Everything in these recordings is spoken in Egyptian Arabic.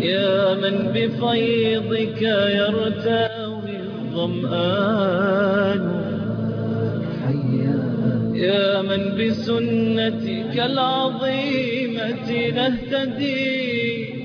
يا من بفيضك يرتوي الظمآن يا من بسنتك العظيمة نهتدي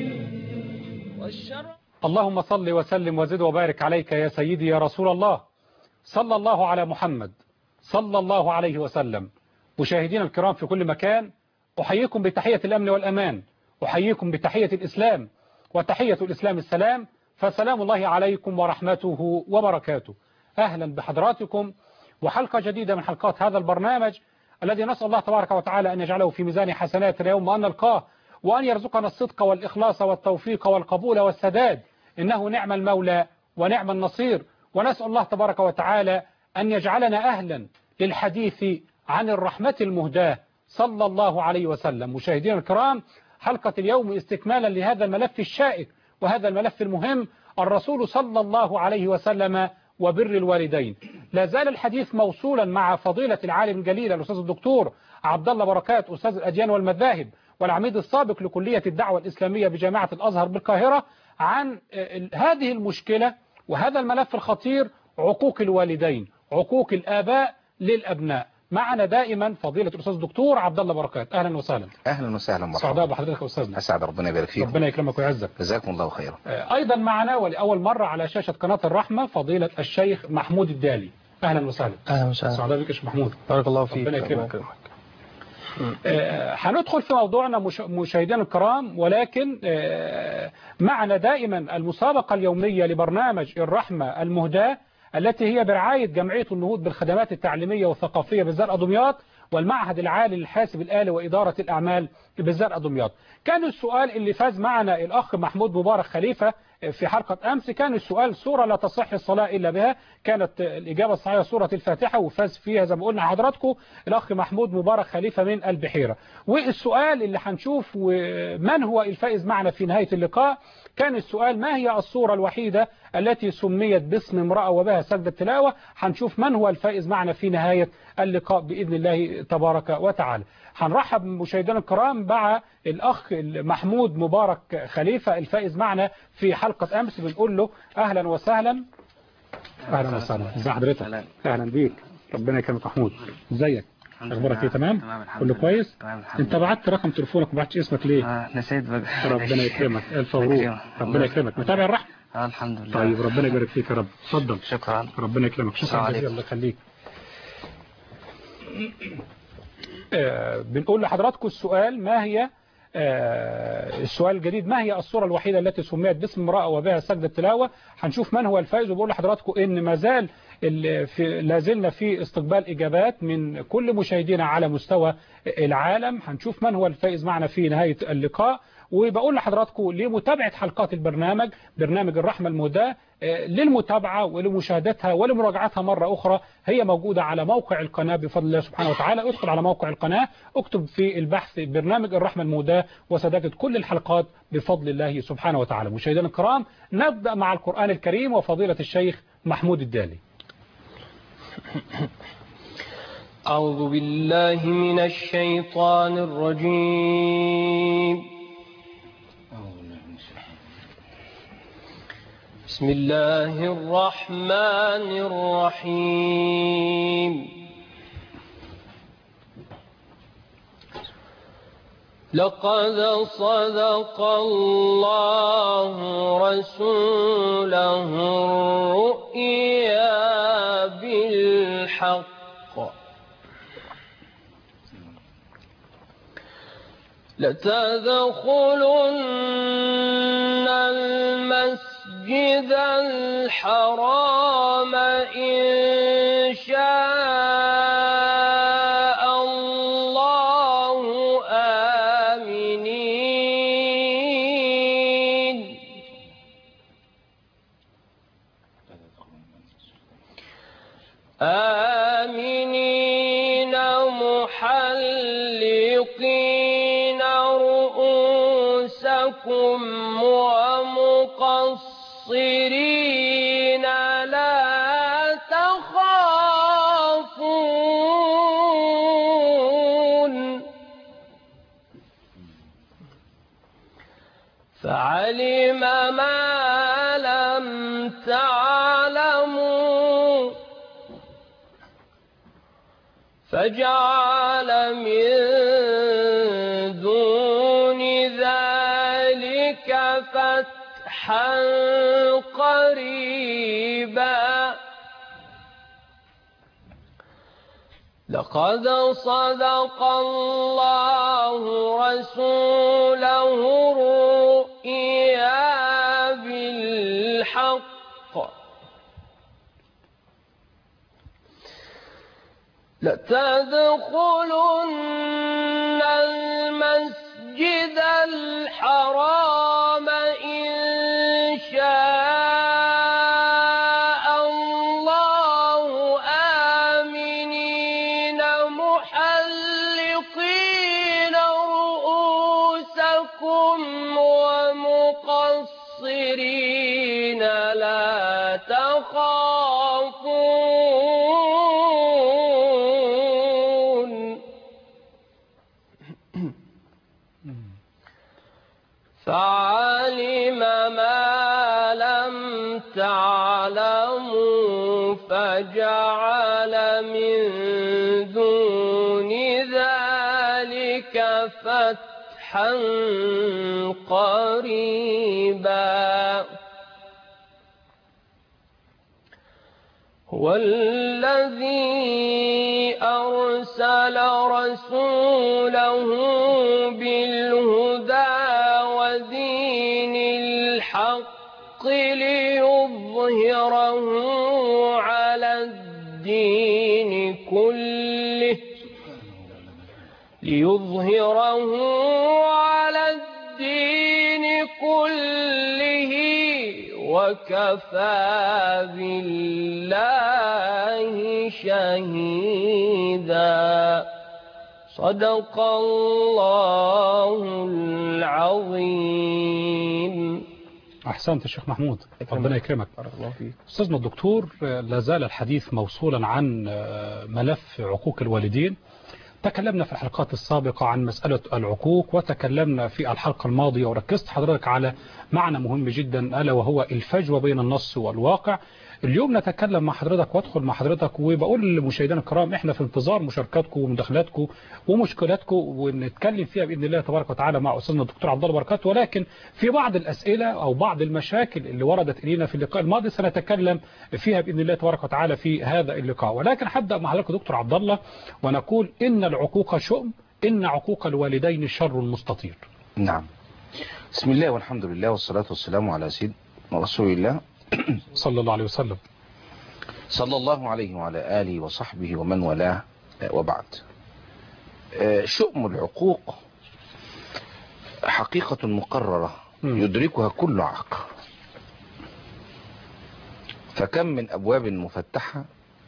والشرع اللهم صل وسلم وزد وبارك عليك يا سيدي يا رسول الله صلى الله على محمد صلى الله عليه وسلم مشاهدينا الكرام في كل مكان أحييكم بتحية الأمن والأمان أحييكم بتحية الإسلام وتحية الإسلام السلام فسلام الله عليكم ورحمته وبركاته أهلا بحضراتكم وحلقة جديدة من حلقات هذا البرنامج الذي نسأل الله تبارك وتعالى أن يجعله في ميزان حسناتنا يوم أن نلقاه وأن يرزقنا الصدق والإخلاص والتوفيق والقبول والسداد إنه نعم المولى ونعم النصير ونسأل الله تبارك وتعالى أن يجعلنا أهلا للحديث عن الرحمة المهداة صلى الله عليه وسلم مشاهدينا الكرام حلقة اليوم استكمالا لهذا الملف الشائك وهذا الملف المهم الرسول صلى الله عليه وسلم وبر الوالدين لا زال الحديث موصولا مع فضيلة العالم الجليل الأستاذ الدكتور عبد الله بركات أستاذ الأديان والمذاهب والعميد السابق لكلية الدعوة الإسلامية بجامعة الأزهر بالقاهرة عن هذه المشكلة وهذا الملف الخطير عقوق الوالدين عقوق الآباء للأبناء معنا دائما فضيلة الأستاذ الدكتور عبد الله بركات أهلا وسهلا اهلا وسهلا مرحبا سعداء بحضرتك يا أستاذنا اسعد ربنا يبارك فيكم ربنا يكرمك ويعزك جزاكم الله خيرا أيضا معنا ولأول مرة على شاشة قناة الرحمة فضيلة الشيخ محمود الدالي أهلا وسهلا اهلا وسهلا سعداء بك يا شيخ محمود بارك الله فيك ربنا يكرمك. الله آه، هندخل في موضوعنا مش- مشاهدينا الكرام ولكن آه، معنا دائما المسابقة اليومية لبرنامج الرحمة المهداة التي هي برعاية جمعية النهوض بالخدمات التعليمية والثقافية بالزرقاء دمياط والمعهد العالي للحاسب الآلي وإدارة الأعمال بالزرقاء دمياط كان السؤال اللي فاز معنا الأخ محمود مبارك خليفة في حلقة أمس كان السؤال سورة لا تصح الصلاة إلا بها كانت الإجابة الصحيحة سورة الفاتحة وفاز فيها زي ما قلنا حضراتكم الأخ محمود مبارك خليفة من البحيرة والسؤال اللي هنشوف من هو الفائز معنا في نهاية اللقاء كان السؤال ما هي الصورة الوحيدة التي سميت باسم امرأة وبها سجدة تلاوة هنشوف من هو الفائز معنا في نهاية اللقاء بإذن الله تبارك وتعالى هنرحب مشاهدينا الكرام مع الأخ محمود مبارك خليفة الفائز معنا في حلقة أمس بنقول له أهلا وسهلا أهلا وسهلا ازي حضرتك أهلا. أهلا بيك ربنا يكرمك محمود ازيك الحمد اخبارك لله. ايه تمام تمام الحمد كله لله. كويس تمام الحمد انت لله. بعت رقم تليفونك ما بعتش اسمك ليه آه نسيت بقى ربنا يكرمك الف مبروك يكرمك. ربنا يكرمك متابع الرحمه آه الحمد لله طيب ربنا يبارك فيك يا رب اتفضل شكرا ربنا يكرمك شكرا السلام جزيلا عليكم. الله يخليك آه، بنقول لحضراتكم السؤال ما هي آه، السؤال الجديد ما هي الصورة الوحيدة التي سميت باسم امرأة وبها سجدة تلاوة هنشوف من هو الفائز وبقول لحضراتكم ان ما زال ال- في لازلنا في استقبال إجابات من كل مشاهدينا على مستوى العالم هنشوف من هو الفائز معنا في نهاية اللقاء وبقول لحضراتكم لمتابعة حلقات البرنامج برنامج الرحمة المهداة آه، للمتابعة ولمشاهدتها ولمراجعتها مرة أخرى هي موجودة على موقع القناة بفضل الله سبحانه وتعالى ادخل على موقع القناة اكتب في البحث برنامج الرحمة المهداة وستجد كل الحلقات بفضل الله سبحانه وتعالى مشاهدينا الكرام نبدأ مع القرآن الكريم وفضيلة الشيخ محمود الدالي أعوذ بالله من الشيطان الرجيم بسم الله الرحمن الرحيم لقد صدق الله رسوله الرؤيا بالحق لتدخلن المسجد الحرام إن شاء الله آمنين آمنين محلقين رؤوسكم ومقصرين لا تخافون فعلم ما لم تعلموا فجعل من دون ذلك فتحا قريبا لقد صدق الله رسوله الرؤيا بالحق لتدخلن المسجد الحرام إن شاء الله آمنين محلقين رؤوسكم ومقصرين لا تخافون فعلم ما لم تعلموا فجعل من دون ذلك فتحا قريبا هو الذي أرسل رسوله بالهدى ودين الحق ليظهره على الدين كله ليظهره على الدين كله وكفى بالله شهيدا صدق الله العظيم أحسنت يا شيخ محمود أكرمك. ربنا يكرمك بارك الله فيك أستاذنا الدكتور آه، لا زال الحديث موصولا عن آه، ملف عقوق الوالدين تكلمنا في الحلقات السابقة عن مسألة العقوق وتكلمنا في الحلقة الماضية وركزت حضرتك على معنى مهم جدا ألا وهو الفجوة بين النص والواقع اليوم نتكلم مع حضرتك وادخل مع حضرتك وبقول للمشاهدين الكرام احنا في انتظار مشاركاتكم ومداخلاتكم ومشكلاتكم ونتكلم فيها باذن الله تبارك وتعالى مع استاذنا الدكتور عبد الله بركات ولكن في بعض الاسئله او بعض المشاكل اللي وردت الينا في اللقاء الماضي سنتكلم فيها باذن الله تبارك وتعالى في هذا اللقاء ولكن هبدا مع حضرتك دكتور عبد الله ونقول ان العقوق شؤم ان عقوق الوالدين شر مستطير نعم بسم الله والحمد لله والصلاة والسلام على سيدنا رسول الله صلى الله عليه وسلم صلى الله عليه وعلى آله وصحبه ومن والاه آه، وبعد آه، شؤم العقوق حقيقة مقررة مم. يدركها كل عاقل فكم من أبواب مفتحة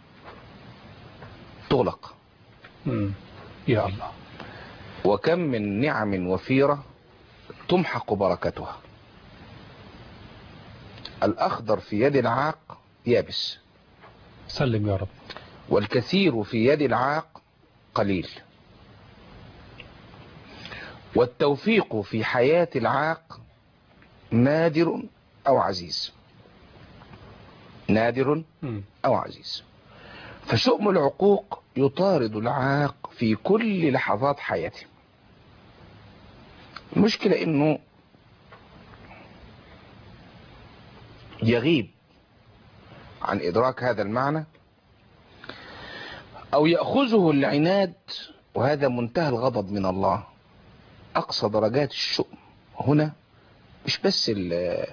تغلق مم. يا الله وكم من نعم وفيرة تمحق بركتها الأخضر في يد العاق يابس سلم يا رب والكثير في يد العاق قليل والتوفيق في حياة العاق نادر أو عزيز نادر مم. أو عزيز فشؤم العقوق يطارد العاق في كل لحظات حياته المشكلة انه يغيب عن ادراك هذا المعنى او يأخذه العناد وهذا منتهى الغضب من الله اقصى درجات الشؤم هنا مش بس ال-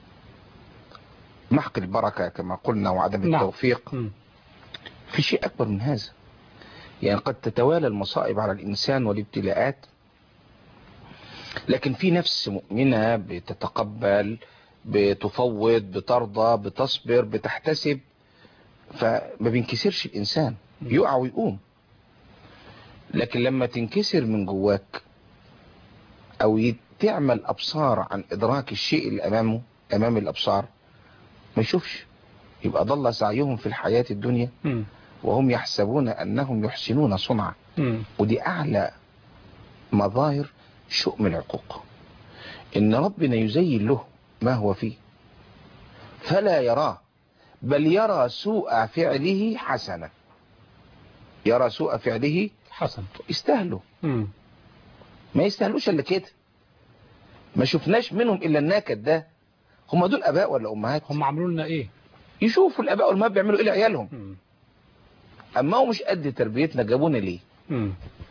محق البركة كما قلنا وعدم نعم. التوفيق مم. في شيء أكبر من هذا يعني قد تتوالى المصائب على الإنسان والابتلاءات لكن في نفس مؤمنة بتتقبل بتفوض بترضى بتصبر بتحتسب فما بينكسرش الإنسان يقع ويقوم لكن لما تنكسر من جواك أو يت- تعمل أبصار عن إدراك الشيء اللي أمامه أمام الأبصار ما يشوفش يبقى ضل سعيهم في الحياة الدنيا مم. وهم يحسبون أنهم يحسنون صنعا مم. ودي أعلى مظاهر شؤم العقوق ان ربنا يزين له ما هو فيه فلا يراه بل يرى سوء فعله حسنة يرى سوء فعله حسن يستاهلوا مم. ما يستاهلوش الا كده ما شفناش منهم الا النكد ده هم دول اباء ولا امهات هم عملوا لنا ايه يشوفوا الاباء والامهات بيعملوا ايه لعيالهم مم. اما هو مش قد تربيتنا جابونا ليه مم.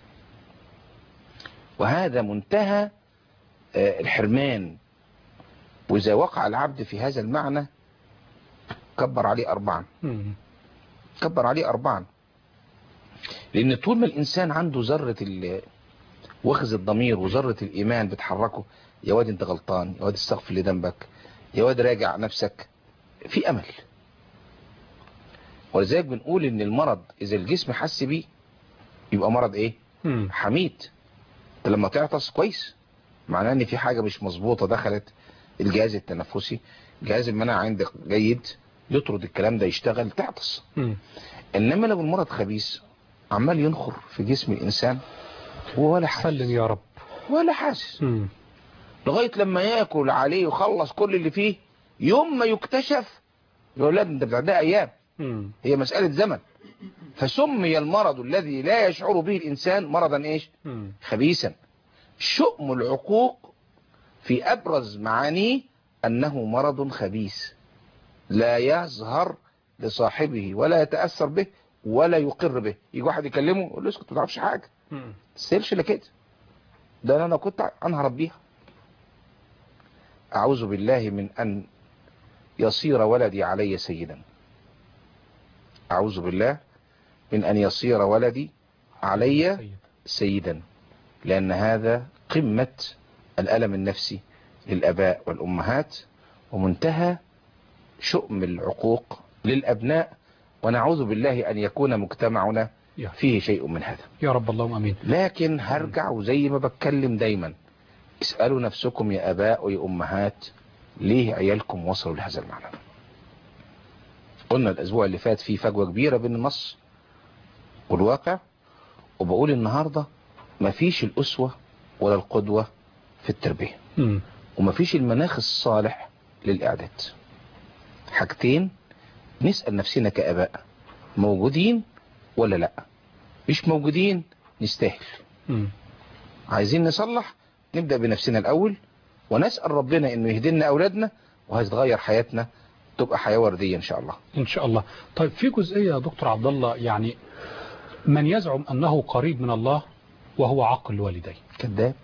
وهذا منتهى آه، الحرمان وإذا وقع العبد في هذا المعنى كبر عليه أربعا مم. كبر عليه أربعا لأن طول ما الإنسان عنده ذرة ال- وخز الضمير وذرة الإيمان بتحركه يا واد أنت غلطان يا واد استغفر اللي ذنبك يا واد راجع نفسك في أمل ولذلك بنقول إن المرض إذا الجسم حس بيه يبقى مرض إيه؟ مم. حميد انت لما تعطس كويس معناه ان في حاجة مش مظبوطة دخلت الجهاز التنفسي جهاز المناعة عندك جيد يطرد الكلام ده يشتغل تعطس مم. انما لو المرض خبيث عمال ينخر في جسم الانسان ولا حاسس سلم يا رب ولا حاسس مم. لغاية لما ياكل عليه ويخلص كل اللي فيه يوم ما يكتشف يقول لا انت بتاع ده ايام مم. هي مسألة زمن فسمي المرض الذي لا يشعر به الانسان مرضا ايش مم. خبيثا شؤم العقوق في أبرز معانيه أنه مرض خبيث لا يظهر لصاحبه ولا يتأثر به ولا يقر به يجي واحد يكلمه يقول له اسكت ما تعرفش حاجة مم. تستاهلش الا كده ده انا كنت انا هربيها اعوذ بالله من ان يصير ولدي علي سيدا اعوذ بالله من ان يصير ولدي علي سيد. سيدا لأن هذا قمة الألم النفسي للأباء والأمهات ومنتهى شؤم العقوق للأبناء ونعوذ بالله أن يكون مجتمعنا يا. فيه شيء من هذا يا رب اللهم امين لكن هرجع وزي ما بتكلم دايما اسألوا نفسكم يا أباء ويا أمهات ليه عيالكم وصلوا لهذا المعنى قلنا الأسبوع اللي فات في فجوة كبيرة بين النص والواقع وبقول النهاردة مفيش الأسوة ولا القدوة في التربية مم. ومفيش المناخ الصالح للإعداد حاجتين نسأل نفسنا كأباء موجودين ولا لا مش موجودين نستاهل مم. عايزين نصلح نبدأ بنفسنا الأول ونسأل ربنا إنه يهدينا أولادنا وهتتغير حياتنا تبقى حياة وردية إن شاء الله ان شاء الله طيب في جزئيه يا دكتور عبد الله يعني من يزعم انه قريب من الله وهو عقل والديه كذاب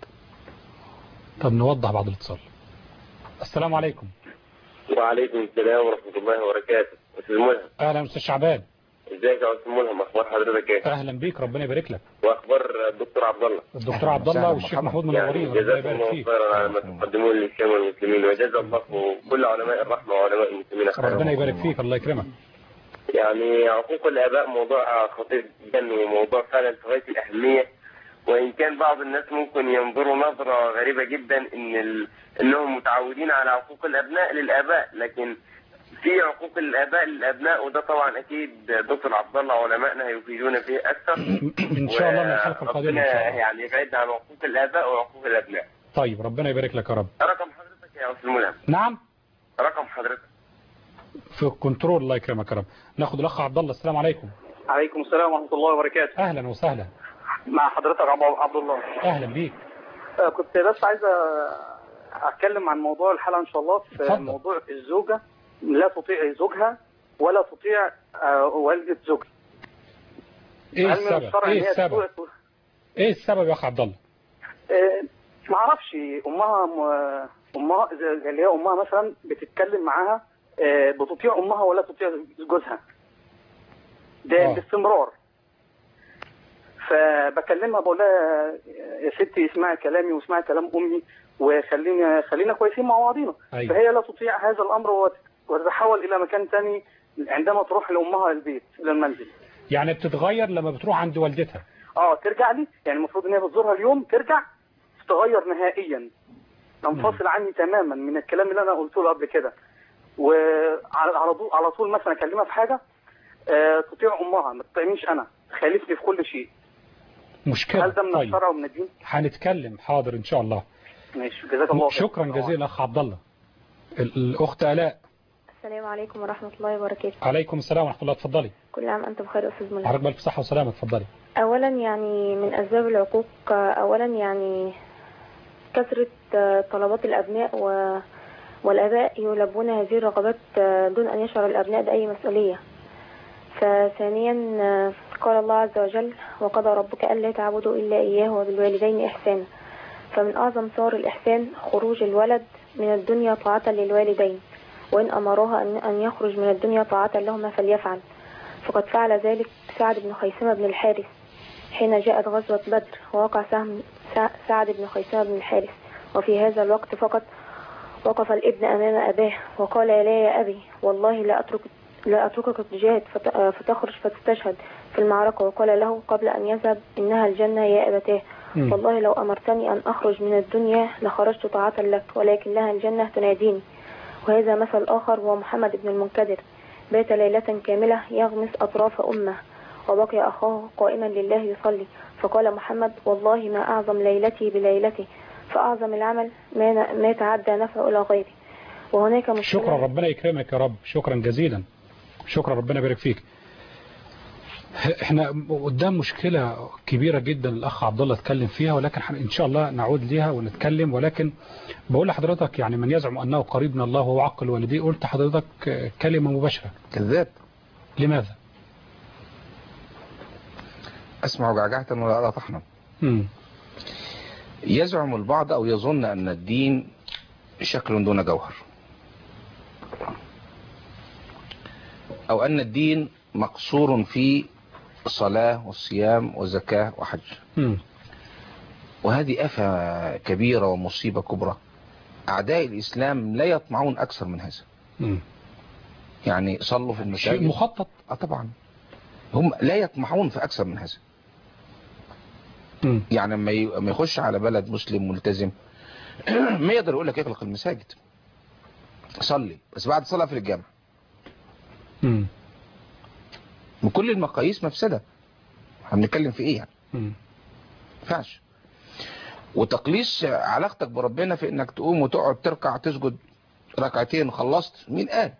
طب نوضح بعد الاتصال السلام عليكم وعليكم السلام ورحمة الله وبركاته أستاذ ملهم اهلا استاذ شعبان ازيك يا أستاذ ملهم أخبار حضرتك إيه؟ اهلا بيك ربنا يبارك لك وأخبار الدكتور عبد الله الدكتور أهلا عبد الله وسهلا والشيخ مرحبا. محمود يعني منورين ربنا جزاكم يبارك الله فيك خيرا على ما تقدمون للإسلام والمسلمين وجزا الله كل علماء الرحمة وعلماء المسلمين خيرا ربنا يبارك فيك الله يكرمك يعني عقوق الآباء موضوع خطير جدا وموضوع فعلا في غاية الأهمية وإن كان بعض الناس ممكن ينظروا نظرة غريبة جدا إن ال... إنهم متعودين على عقوق الأبناء للآباء لكن في عقوق الآباء للأبناء وده طبعا أكيد دكتور عبد الله علمائنا هيفيدونا فيه أكثر ان شاء الله من الحلقه القادمه ان وربنا شاء الله يعني يبعدنا عن عقوق الآباء وعقوق الأبناء طيب ربنا يبارك لك يا رب رقم حضرتك يا أستاذ ملهم نعم رقم حضرتك في الكنترول الله يكرمك يا رب ناخد الاخ عبد الله السلام عليكم عليكم السلام ورحمة الله وبركاته اهلا وسهلا مع حضرتك عب- عبد الله اهلا بيك آه، كنت بس عايز أتكلم عن موضوع الحلقة إن شاء الله في اتفضل. موضوع الزوجة لا تطيع زوجها ولا تطيع آه، والدة زوجها ايه هل من السبب الشرع إن ايه هي السبب تطيع- ايه السبب يا اخ عبد الله آه، ما اعرفش امها م- امها زي- اللي هي امها مثلا بتتكلم معاها آه، بتطيع امها ولا تطيع جوزها ده آه. باستمرار فبكلمها بقول لها يا ستي اسمعي كلامي واسمعي كلام امي وخلينا خلينا كويسين مع بعضينا أيوة. فهي لا تطيع هذا الامر وت- وتتحول الى مكان ثاني عندما تروح لامها البيت الى المنزل يعني بتتغير لما بتروح عند والدتها اه ترجع لي يعني المفروض ان هي بتزورها اليوم ترجع تتغير نهائيا تنفصل عني تماما من الكلام اللي انا قلته له قبل كده وعلى على طول على طول مثلا اكلمها في حاجه آه تطيع امها ما تطيعنيش انا تخالفني في كل شيء مشكله هل ده من طيب الشرع ومن الدين؟ هنتكلم حاضر ان شاء الله ماشي جزاك الله خير شكرا جزيلا اخ عبد الله ال- الاخت الاء السلام عليكم ورحمة الله وبركاته عليكم السلام ورحمه الله اتفضلي كل عام أنت بخير يا أستاذ منى حضرتك بالف صحه وسلامه اتفضلي أولا يعني من أسباب العقوق آه، أولا يعني كثرة آه، طلبات الأبناء و... والآباء يلبون هذه الرغبات آه، دون أن يشعر الأبناء بأي مسؤولية فثانيا آه، قال الله عز وجل وقضى ربك ألا تعبدوا إلا إياه وبالوالدين إحسانا فمن أعظم صور الإحسان خروج الولد من الدنيا طاعة للوالدين وإن أمروها أن أن يخرج من الدنيا طاعة لهما فليفعل فقد فعل ذلك سعد بن خيثمة بن الحارث حين جاءت غزوة بدر ووقع سهم سع- سعد بن خيثمة بن الحارث وفي هذا الوقت فقط وقف الابن أمام أباه وقال لا يا أبي والله لا أترك لا أتركك تجاهد فت- آه، فتخرج فتستشهد في المعركة وقال له قبل أن يذهب إنها الجنة يا أبتاه مم. والله لو أمرتني أن أخرج من الدنيا لخرجت طاعة لك ولكن لها الجنة تناديني وهذا مثل آخر هو محمد بن المنكدر بات ليلة كاملة يغمس أطراف أمه وبقي أخاه قائما لله يصلي فقال محمد والله ما أعظم ليلتي بليلتي فأعظم العمل ما, ما تعدى نفعه إلى غيري وهناك مشكلة شكرا ربنا يكرمك يا رب شكرا جزيلا شكرا ربنا يبارك فيك احنا قدام مشكلة كبيرة جدا الاخ عبد الله اتكلم فيها ولكن حن- ان شاء الله نعود ليها ونتكلم ولكن بقول لحضرتك يعني من يزعم انه قريب من الله وهو عقل والديه قلت حضرتك كلمة مباشرة كذاب لماذا؟ أسمع جعجعة ولا أرى طحنا مم. يزعم البعض أو يظن أن الدين شكل دون جوهر أو أن الدين مقصور في صلاة والصيام وزكاة وحج مم. وهذه آفة كبيرة ومصيبة كبرى أعداء الإسلام لا يطمعون أكثر من هذا مم. يعني صلوا في شيء المساجد مخطط آه طبعا هم لا يطمحون في أكثر من هذا مم. يعني لما ي- لما يخش على بلد مسلم ملتزم ما يقدر يقول لك يغلق المساجد صلي بس بعد صلاة في الجامع مم. بكل المقاييس مفسدة هنتكلم في ايه يعني مم. ما ينفعش وتقليص علاقتك بربنا في انك تقوم وتقعد تركع تسجد ركعتين وخلصت مين قال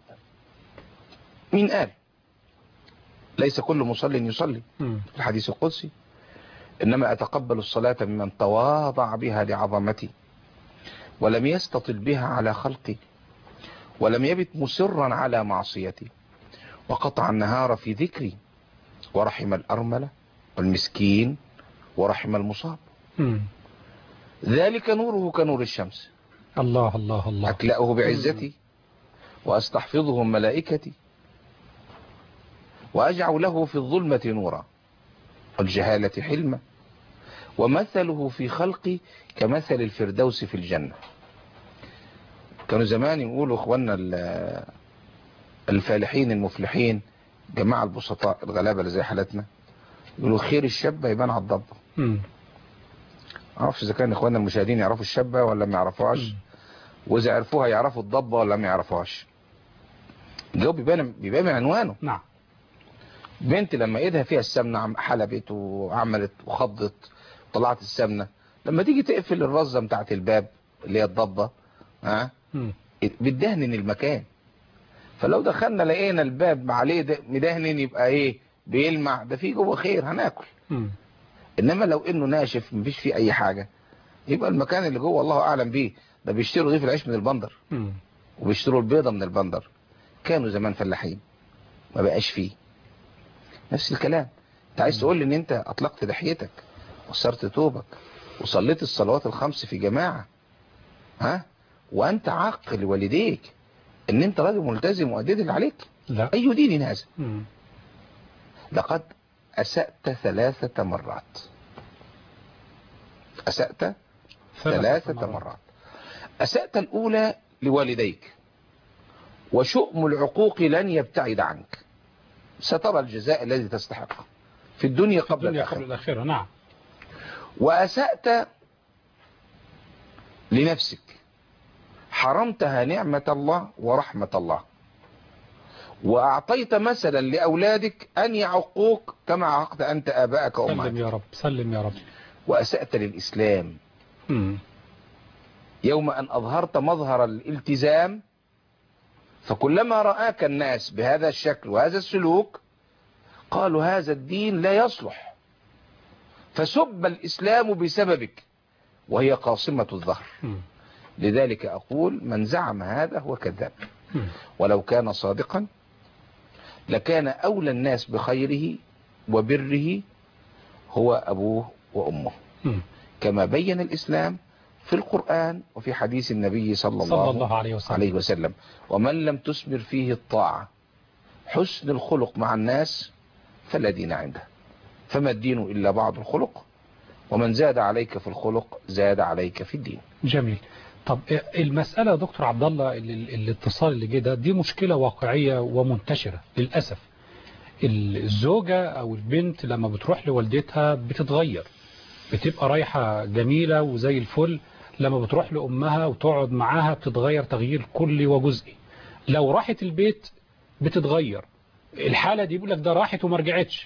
مين قال ليس كل مصل يصلي مم. في الحديث القدسي إنما أتقبل الصلاة ممن تواضع بها لعظمتي ولم يستطل بها على خلقي ولم يبت مسرا على معصيتي وقطع النهار في ذكري ورحم الأرملة والمسكين ورحم المصاب مم. ذلك نوره كنور الشمس الله الله الله أكلأه بعزتي وأستحفظه من ملائكتي وأجعل له في الظلمة نورا والجهالة حلما ومثله في خلقي كمثل الفردوس في الجنة كانوا زمان يقولوا اخواننا ال- الفالحين المفلحين جماعة البسطاء الغلابة اللي زي حالتنا يقولوا خير الشابة يبان على الضبة مم. معرفش اذا كان اخواننا المشاهدين يعرفوا الشابة ولا ما يعرفوهاش واذا عرفوها يعرفوا الضبة ولا ما يعرفوهاش الجواب بيبان بيبان من عنوانه نعم بنت لما ايدها فيها السمنة عم- حلبت وعملت وخضت طلعت السمنة لما تيجي تقفل الرزة بتاعت الباب اللي هي الضبة ها مم. بتدهنن المكان فلو دخلنا لقينا الباب عليه ده- مدهنن يبقى ايه بيلمع ده فيه جوه خير هناكل مم. انما لو انه ناشف مفيش فيه اي حاجة يبقى المكان اللي جوه الله اعلم بيه ده بيشتروا رغيف العيش من البندر مم. وبيشتروا البيضة من البندر كانوا زمان فلاحين ما بقاش فيه نفس الكلام انت عايز تقول لي ان انت اطلقت لحيتك وصرت توبك وصليت الصلوات الخمس في جماعة ها وانت عاق لوالديك ان انت راجل ملتزم واديت اللي عليك لا اي دين هذا مم. لقد اسأت ثلاثة مرات اسأت ثلاثة مرات أسأت الأولى لوالديك وشؤم العقوق لن يبتعد عنك سترى الجزاء الذي تستحقه في الدنيا قبل الدنيا قبل الآخرة الآخرة نعم وأسأت لنفسك حرمتها نعمة الله ورحمة الله وأعطيت مثلا لأولادك أن يعقوك كما عقت أنت آباءك سلم وأمهاتك يا رب سلم يا رب وأسأت للإسلام مم. يوم أن أظهرت مظهر الالتزام فكلما رآك الناس بهذا الشكل وهذا السلوك قالوا هذا الدين لا يصلح فسب الإسلام بسببك وهي قاصمة الظهر مم. لذلك أقول من زعم هذا هو كذاب مم. ولو كان صادقا لكان أولى الناس بخيره وبره هو أبوه وأمه مم. كما بين الإسلام في القرآن وفي حديث النبي صلى الله, صلى الله عليه وسلم عليه وسلم ومن لم تثمر فيه الطاعة حسن الخلق مع الناس فلا دين عنده فما الدين إلا بعض الخلق ومن زاد عليك في الخلق زاد عليك في الدين جميل طب المسألة يا دكتور عبد الله ال- ال- الاتصال اللي جه ده دي مشكلة واقعية ومنتشرة للأسف الزوجة أو البنت لما بتروح لوالدتها بتتغير بتبقى رايحة جميلة وزي الفل لما بتروح لأمها وتقعد معاها بتتغير تغيير كلي وجزئي لو راحت البيت بتتغير الحالة دي بيقول لك ده راحت وما رجعتش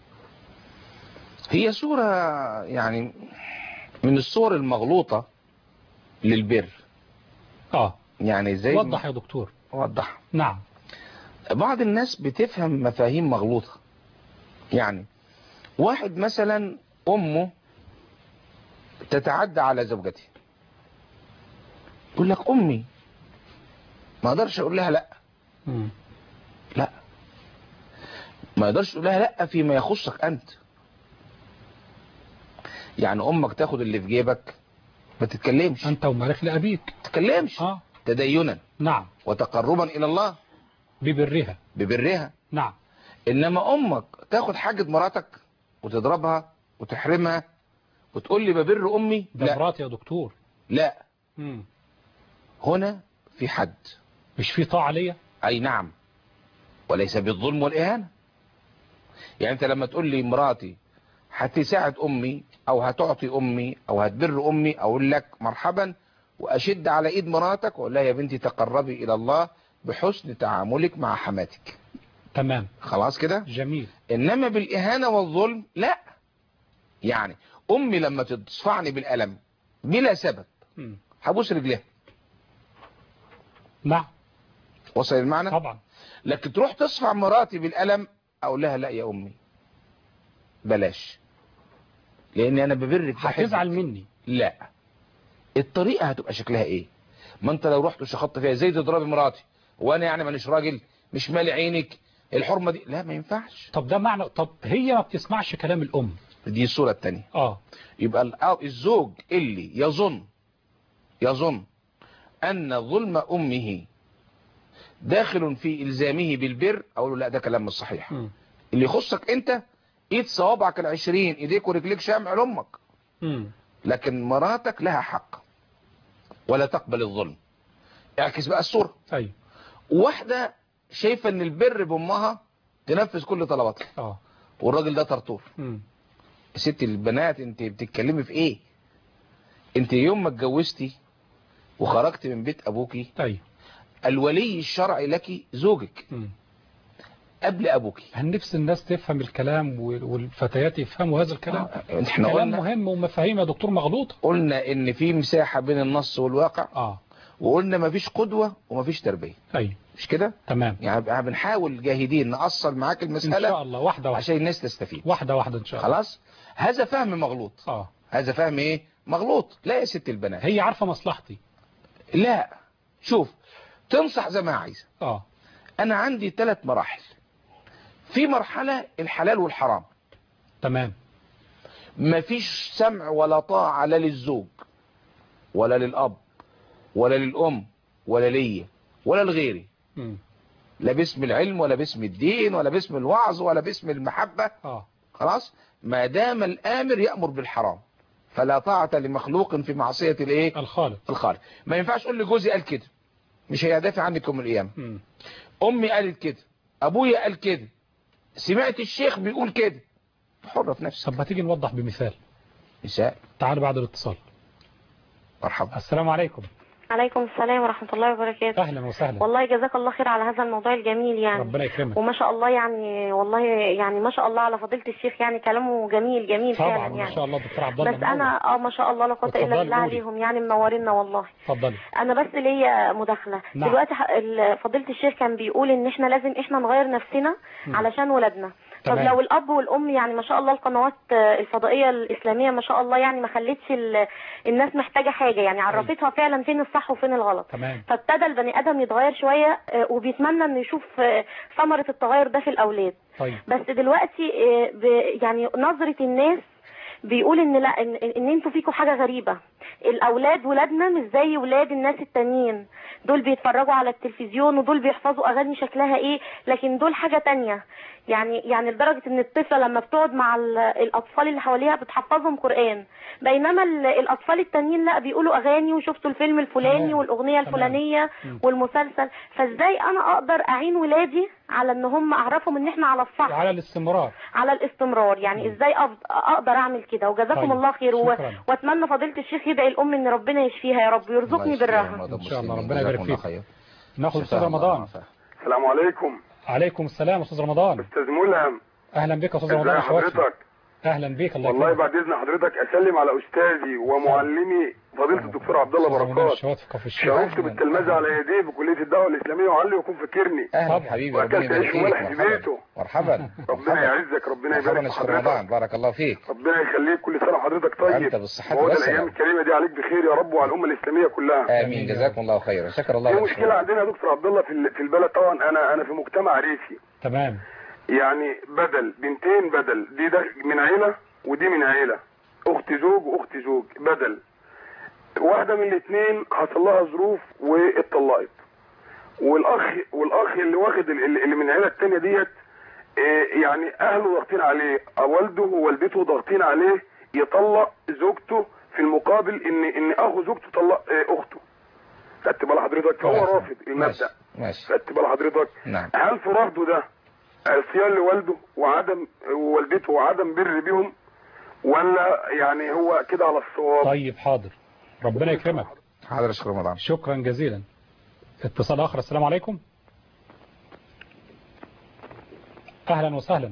هي صورة يعني من الصور المغلوطة للبر اه يعني زي وضح يا دكتور وضح نعم بعض الناس بتفهم مفاهيم مغلوطة يعني واحد مثلا أمه تتعدى على زوجته يقول لك أمي ما أقدرش أقول لها لأ مم. لا ما يقدرش يقول لها لا فيما يخصك انت يعني امك تاخد اللي في جيبك ما تتكلمش ما أنت ومالك لأبيك تتكلمش اه تدينا نعم وتقربا الى الله ببرها ببرها نعم انما امك تاخد حاجة مراتك وتضربها وتحرمها وتقول لي ببر امي ده لا مراتي يا دكتور لا مم. هنا في حد مش في طاعة ليا اي نعم وليس بالظلم والاهانه يعني انت لما تقول لي مراتي هتساعد امي او هتعطي امي او هتبر امي اقول لك مرحبا واشد على ايد مراتك واقول لها يا بنتي تقربي الى الله بحسن تعاملك مع حماتك تمام خلاص كده جميل انما بالاهانه والظلم لا يعني امي لما تدفعني بالالم بلا سبب مم. هبوس رجليها نعم وصل المعنى طبعا لكن تروح تصفع مراتي بالألم أقول لها لا يا أمي بلاش لأن أنا ببرك بحبك. هتزعل مني لا الطريقة هتبقى شكلها إيه ما أنت لو رحت وشخطت فيها زي تضربي مراتي وأنا يعني مانيش راجل مش مالي عينك الحرمة دي لا ما ينفعش طب ده معنى طب هي ما بتسمعش كلام الأم دي الصورة التانية اه يبقى ال- الزوج اللي يظن يظن أن ظلم أمه داخل في إلزامه بالبر أقول له لا ده كلام مش صحيح مم. اللي يخصك أنت إيد صوابعك العشرين إيديك ورجليك شامع لأمك مم. لكن مراتك لها حق ولا تقبل الظلم اعكس بقى الصورة ايوه واحدة شايفة ان البر بأمها تنفذ كل طلباتها اه والراجل ده طرطور مم. ست البنات انت بتتكلمي في ايه انت يوم ما اتجوزتي وخرجت من بيت ابوكي ايوه الولي الشرعي لك زوجك مم. قبل ابوكي هل نفس الناس تفهم الكلام وال- والفتيات يفهموا هذا الكلام احنا كلام قلنا مهم ومفاهيم يا دكتور مغلوطة قلنا ان في مساحة بين النص والواقع اه وقلنا مفيش قدوة ومفيش تربية ايوه مش كده تمام يعني بنحاول جاهدين نأصل معاك ان المسألة شاء الله واحدة واحدة عشان الناس تستفيد واحدة واحدة ان شاء الله خلاص هذا فهم مغلوط اه هذا فهم ايه مغلوط لا يا ست البنات هي عارفة مصلحتي لا شوف تنصح زي ما عايزه اه انا عندي ثلاث مراحل في مرحلة الحلال والحرام تمام مفيش سمع ولا طاعة لا للزوج ولا للأب ولا للأم ولا ليا ولا لغيري مم. لا باسم العلم ولا باسم الدين ولا باسم الوعظ ولا باسم المحبة اه خلاص ما دام الآمر يأمر بالحرام فلا طاعة لمخلوق في معصية الايه الخالق الخالق ما ينفعش تقول لي جوزي قال كده مش هيدافع عنك يوم القيامة مم. امي قالت كده ابويا قال كده سمعت الشيخ بيقول كده حرة في نفسك طب ما تيجي نوضح بمثال نساء تعال بعد الاتصال مرحبا السلام عليكم عليكم السلام ورحمة الله وبركاته اهلا وسهلا والله جزاك الله خير على هذا الموضوع الجميل يعني ربنا يكرمك وما شاء الله يعني والله يعني ما شاء الله على فضيلة الشيخ يعني كلامه جميل جميل طبعا فعلا ما يعني شاء الله دكتور عبد الله بس منور. انا اه ما شاء الله لا قوه الا اتفضلي بالله قولي. عليهم يعني منورينا والله اتفضلي انا بس ليا مداخله نعم. دلوقتي ح- ال- فضيله الشيخ كان بيقول ان احنا لازم احنا نغير نفسنا مم. علشان ولادنا طب تمام. لو الاب والام يعني ما شاء الله القنوات آه، الفضائيه الاسلاميه ما شاء الله يعني ما خلتش ال- الناس محتاجه حاجه يعني عرفتها فعلا فين الصح وفين الغلط تمام فابتدى البني ادم يتغير شويه آه، وبيتمنى انه يشوف آه، ثمره التغير ده في الاولاد طيب بس دلوقتي آه، ب- يعني نظرة الناس بيقول ان لا ان, إن انتوا فيكوا حاجة غريبة الاولاد ولادنا مش زي ولاد الناس التانيين دول بيتفرجوا على التلفزيون ودول بيحفظوا اغاني شكلها ايه لكن دول حاجة تانية يعني يعني لدرجة ان الطفلة لما بتقعد مع ال- الاطفال اللي حواليها بتحفظهم قرآن بينما ال- الاطفال التانيين لا بيقولوا اغاني وشفتوا الفيلم الفلاني تمام. والاغنية تمام. الفلانية مم. والمسلسل فازاي انا اقدر اعين ولادي على ان هم اعرفهم ان احنا على الصح وعلى الاستمرار على الاستمرار يعني ازاي أفض- اقدر اعمل كده وجزاكم طيب. الله خير و... شكراً. واتمنى فضيله الشيخ يدعي الام ان ربنا يشفيها يا رب ويرزقني برها إن شاء الله، ربنا يبارك فيك. خير ناخد استاذ رمضان السلام عليكم عليكم السلام استاذ رمضان استاذ ملهم اهلا بك يا استاذ ازي رمضان أخواتي. حضرتك اهلا بك الله والله يكرمك بعد اذن حضرتك اسلم على استاذي ومعلمي فضيله الدكتور عبد الله أستاذ رمضان بركات الشوات في كفر الشيخ شرفت بالتلمذه على يديه في كليه الدعوه الاسلاميه وعلي ويكون فاكرني اهلا طبعا. حبيبي وأكلت ربنا يبارك عيش فيك وملح في مرحبا بيته. مرحبا ربنا يعزك ربنا مرحبا يبارك يا في شيخ رمضان حضرتك بارك الله فيك ربنا يخليك كل سنه وحضرتك طيب أنت بالصحة وعود والسلامة. الايام الكريمه دي عليك بخير يا رب وعلى الامه الاسلاميه كلها امين جزاكم الله خيرا شكر الله في لك مشكله عندنا يا دكتور عبد الله في ال- في البلد طبعا انا انا في مجتمع ريفي تمام يعني بدل بنتين بدل دي ده من عيلة ودي من عيلة اخت زوج واخت زوج بدل واحدة من الاثنين حصل لها ظروف واتطلقت والاخ والاخ اللي واخد ال- ال- اللي من العيلة التانية ديت آه، يعني اهله ضاغطين عليه والده ووالدته ضاغطين عليه يطلق زوجته في المقابل ان ان اخو زوجته طلق آه، اخته خدت بال حضرتك فهو ماشي. رافض المبدأ ماشي ماشي خدت بال حضرتك نعم هل في رفضه ده عصيان لوالده وعدم ووالدته وعدم بر بهم ولا يعني هو كده على الصواب طيب حاضر ربنا يكرمك حاضر يا شيخ رمضان شكرا جزيلا اتصال اخر السلام عليكم اهلا وسهلا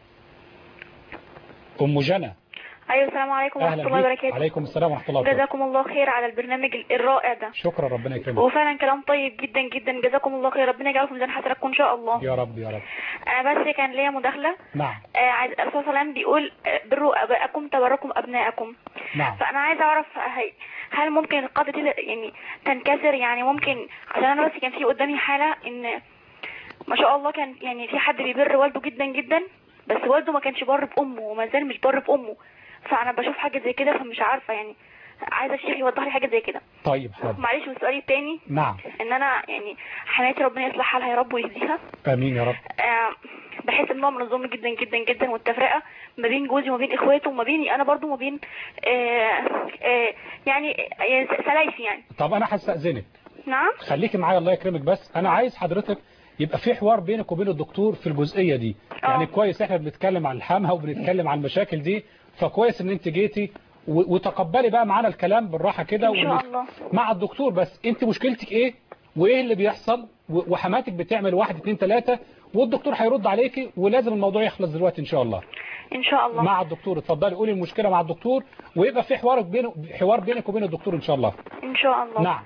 ام جنى ايوه السلام عليكم ورحمه اهلا الله بك وبركاته عليكم السلام ورحمه الله وبركاته جزاكم الله خير على البرنامج ال- الرائع ده شكرا ربنا يكرمك وفعلا كلام طيب جدا جدا جزاكم الله خير ربنا يجعله في ميزان حسناتكم ان شاء الله يا رب يا رب انا بس كان ليا مداخله نعم آه، عايز الرسول صلى الله عليه وسلم بيقول آه، بروا ابائكم تبركم ابنائكم نعم فانا عايزه اعرف هي- هل ممكن القاعده دي يعني تنكسر يعني ممكن عشان انا بس كان في قدامي حاله ان ما شاء الله كان يعني في حد بيبر والده جدا جدا بس والده ما كانش بر بامه وما زال مش بر بامه فانا بشوف حاجه زي كده فمش عارفه يعني عايزه الشيخ يوضح لي حاجه زي كده طيب حاضر معلش والسؤال التاني نعم ان انا يعني حماتي ربنا يصلح حالها يا رب ويهديها امين يا رب آه، بحس ان هو من الظلم جدا جدا جدا والتفرقه ما بين جوزي وما بين اخواته وما بيني انا برضو وما بين آه، آه، يعني آه، سلايفي يعني طب انا هستأذنك نعم خليكي معايا الله يكرمك بس انا عايز حضرتك يبقى في حوار بينك وبين الدكتور في الجزئية دي يعني كويس احنا بنتكلم عن الحمها وبنتكلم عن المشاكل دي فكويس ان انت جيتي و- وتقبلي بقى معانا الكلام بالراحة كده ان شاء وإنك- الله مع الدكتور بس انت مشكلتك ايه وايه اللي بيحصل و- وحماتك بتعمل واحد اتنين تلاتة والدكتور هيرد عليكي ولازم الموضوع يخلص دلوقتي ان شاء الله ان شاء الله مع الدكتور اتفضلي قولي المشكلة مع الدكتور ويبقى في حوار بينه حوار بينك وبين الدكتور ان شاء الله ان شاء الله نعم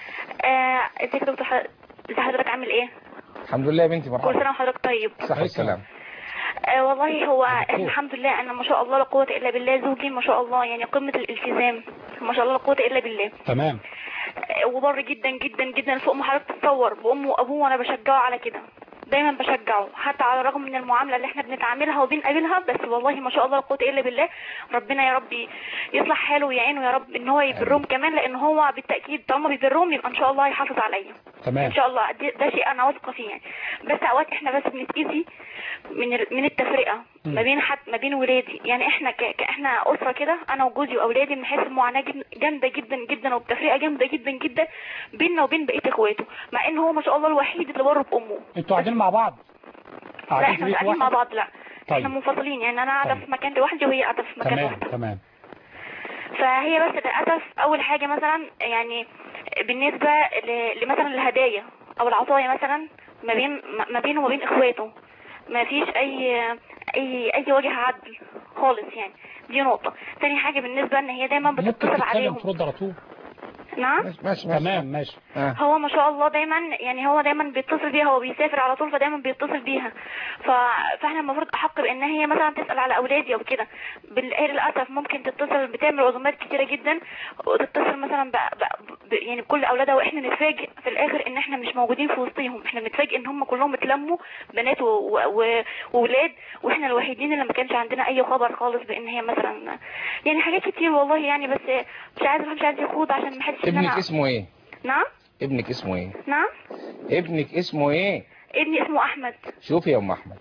آه، ازيك يا دكتور ح- ازي حضرتك عامل ايه الحمد لله يا بنتي كل مرحبا سنه وحضرتك طيب صحة والسلام آه والله هو الحمد لله انا ما شاء الله لا قوه الا بالله زوجي ما شاء الله يعني قمه الالتزام ما شاء الله لا قوه الا بالله تمام آه، وبر جدا جدا جدا فوق ما حضرتك تتصور بامه وابوه وانا بشجعه على كده دايما بشجعه حتى على الرغم من المعامله اللي احنا بنتعاملها وبنقابلها بس والله ما شاء الله لا قوه الا بالله ربنا يا رب يصلح حاله ويعينه يا رب ان هو يبرهم كمان لان هو بالتاكيد طالما بيبرهم يبقى ان شاء الله هيحافظ عليا تمام ان شاء الله دي- ده شيء انا واثقه فيه يعني بس اوقات احنا بس بنتاذي من ال- من التفرقه مم. ما بين حد ما بين ولادي يعني احنا ك... ك- احنا اسره كده انا وجوزي واولادي بنحس بمعاناه جد- جامده جدا جدا وبتفرقه جامده جدا جدا بيننا وبين بقيه اخواته مع ان هو ما شاء الله الوحيد اللي بر بامه انتوا قاعدين مع بعض لا قاعدين احنا في مش بيت قاعدين مع واحد بعض لا طيب. احنا منفصلين يعني انا قاعده طيب. في مكان لوحدي وهي قاعده في مكان تمام لوحدها تمام فهي بس للاسف اول حاجه مثلا يعني بالنسبة ل- لمثلا الهدايا او العطايا مثلا ما بين ما بينه وما بين اخواته ما فيش اي اي اي وجه عدل خالص يعني دي نقطة تاني حاجة بالنسبة ان هي دايما ممكن بتتصل تتكلم عليهم ترد على طول نعم ماشي ماشي تمام ماشي آه. هو ما شاء الله دايما يعني هو دايما بيتصل بيها هو بيسافر على طول فدايما بيتصل بيها ف... فاحنا المفروض احق بان هي مثلا تسال على اولادي او كده بال- هي للاسف ممكن تتصل بتعمل عزومات كتيره جدا وتتصل مثلا ب... ب... ب... يعني بكل اولادها واحنا نتفاجئ في الاخر ان احنا مش موجودين في وسطهم احنا بنتفاجئ ان هم كلهم اتلموا بنات و... و... وولاد واحنا الوحيدين اللي ما كانش عندنا اي خبر خالص بان هي مثلا يعني حاجات كتير والله يعني بس مش عايز مش عايز يخوض عشان ما حدش ابنك اسمه ايه نعم ابنك اسمه ايه نعم ابنك اسمه ايه ابني اسمه احمد شوفي يا ام احمد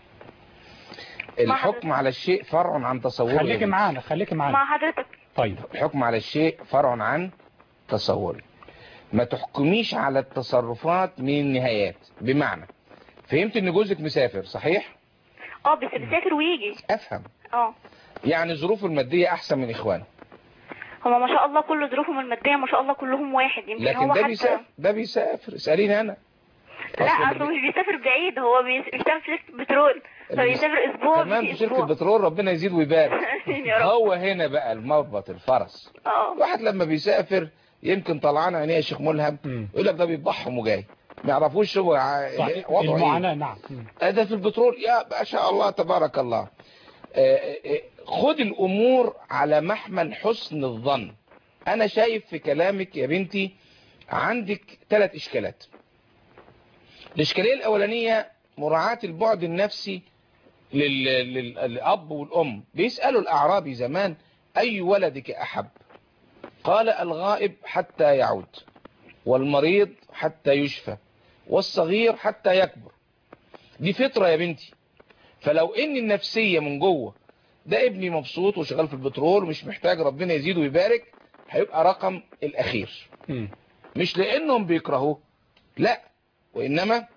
الحكم على الشيء فرع عن تصوره خليكي معانا خليكي معانا مع حضرتك طيب الحكم على الشيء فرع عن تصوره ما تحكميش على التصرفات من النهايات بمعنى فهمت ان جوزك مسافر صحيح اه بس بيسافر ويجي افهم اه يعني ظروفه المادية احسن من اخوانه هما ما شاء الله كل ظروفهم المادية ما شاء الله كلهم واحد يمكن لكن هو ده حتى بيسافر ده بيسافر اسأليني انا لا أصل اصله مش بيسافر بعيد هو بيس- بيشتغل في شركة بترول فبيسافر اسبوع تمام بيجي في شركة اسبوع بترول ربنا يزيد ويبارك يا رب هو هنا بقى المربط الفرس اه الواحد لما بيسافر يمكن طلعان عينيه يا شيخ ملهم مم. يقول لك ده بيضحم وجاي ما يعرفوش هو ع- صحيح وضعه ايه المعاناة نعم مم. ده في البترول يا ما شاء الله تبارك الله آه، آه، خد الامور على محمل حسن الظن انا شايف في كلامك يا بنتي عندك ثلاث اشكالات الاشكاليه الاولانيه مراعاه البعد النفسي لل- لل- للاب والام بيسالوا الاعرابي زمان اي ولدك احب قال الغائب حتى يعود والمريض حتى يشفى والصغير حتى يكبر دي فطرة يا بنتي فلو ان النفسية من جوه ده ابني مبسوط وشغال في البترول ومش محتاج ربنا يزيده ويبارك هيبقى رقم الاخير مم. مش لانهم بيكرهوه لا وانما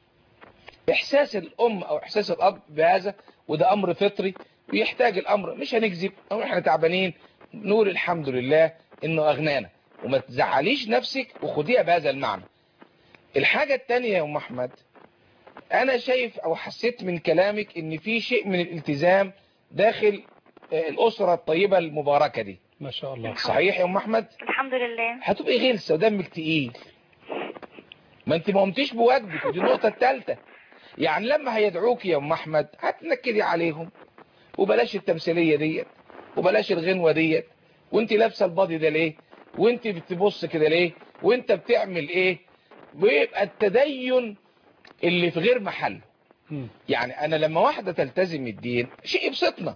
احساس الام او احساس الاب بهذا وده امر فطري ويحتاج الامر مش هنكذب او احنا تعبانين نقول الحمد لله انه اغنانا وما تزعليش نفسك وخديها بهذا المعنى الحاجة التانية يا ام احمد انا شايف او حسيت من كلامك ان في شيء من الالتزام داخل آه، الاسرة الطيبة المباركة دي ما شاء الله صحيح يا ام احمد الحمد لله هتبقي غلسة ودمك تقيل ما انت ما قمتيش بواجبك ودي النقطة الثالثة يعني لما هيدعوك يا ام احمد هتنكدي عليهم وبلاش التمثيلية ديت وبلاش الغنوة ديت وانت لابسه البادي ده ليه وانت بتبص كده ليه وانت بتعمل ايه ويبقى التدين اللي في غير محله مم. يعني انا لما واحدة تلتزم الدين شيء يبسطنا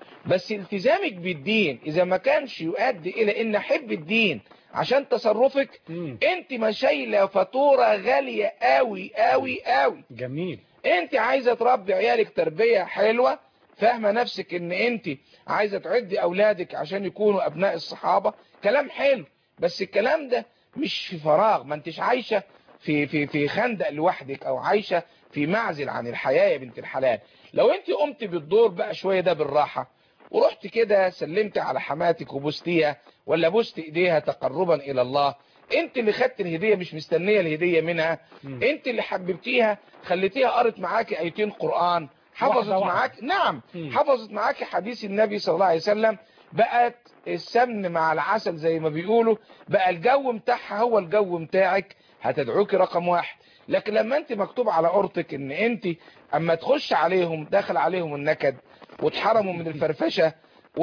بس التزامك بالدين اذا ما كانش يؤدي الى ان احب الدين عشان تصرفك مم. انت ما شايله فاتوره غاليه قوي قوي قوي جميل انت عايزه تربي عيالك تربيه حلوه فاهمه نفسك ان انت عايزه تعدي اولادك عشان يكونوا ابناء الصحابه كلام حلو بس الكلام ده مش في فراغ ما انتش عايشه في في في خندق لوحدك او عايشه في معزل عن الحياه يا بنت الحلال لو انت قمت بالدور بقى شويه ده بالراحه ورحت كده سلمت على حماتك وبوستيها ولا بوست ايديها تقربا الى الله انت اللي خدت الهديه مش مستنيه الهديه منها مم. انت اللي حببتيها خليتيها قرت معاكي ايتين قران حفظت واحدة واحدة. معاك نعم مم. حفظت معاكي حديث النبي صلى الله عليه وسلم بقت السمن مع العسل زي ما بيقولوا بقى الجو بتاعها هو الجو بتاعك هتدعوكي رقم واحد لكن لما انت مكتوب على عورتك ان انت اما تخش عليهم داخل عليهم النكد وتحرموا من الفرفشه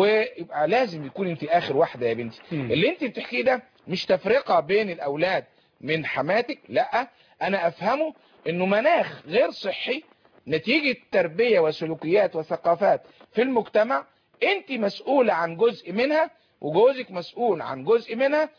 ويبقى لازم يكون انت اخر واحده يا بنتي مم. اللي انت بتحكيه ده مش تفرقه بين الاولاد من حماتك لا انا افهمه انه مناخ غير صحي نتيجة تربية وسلوكيات وثقافات في المجتمع انت مسؤولة عن جزء منها وجوزك مسؤول عن جزء منها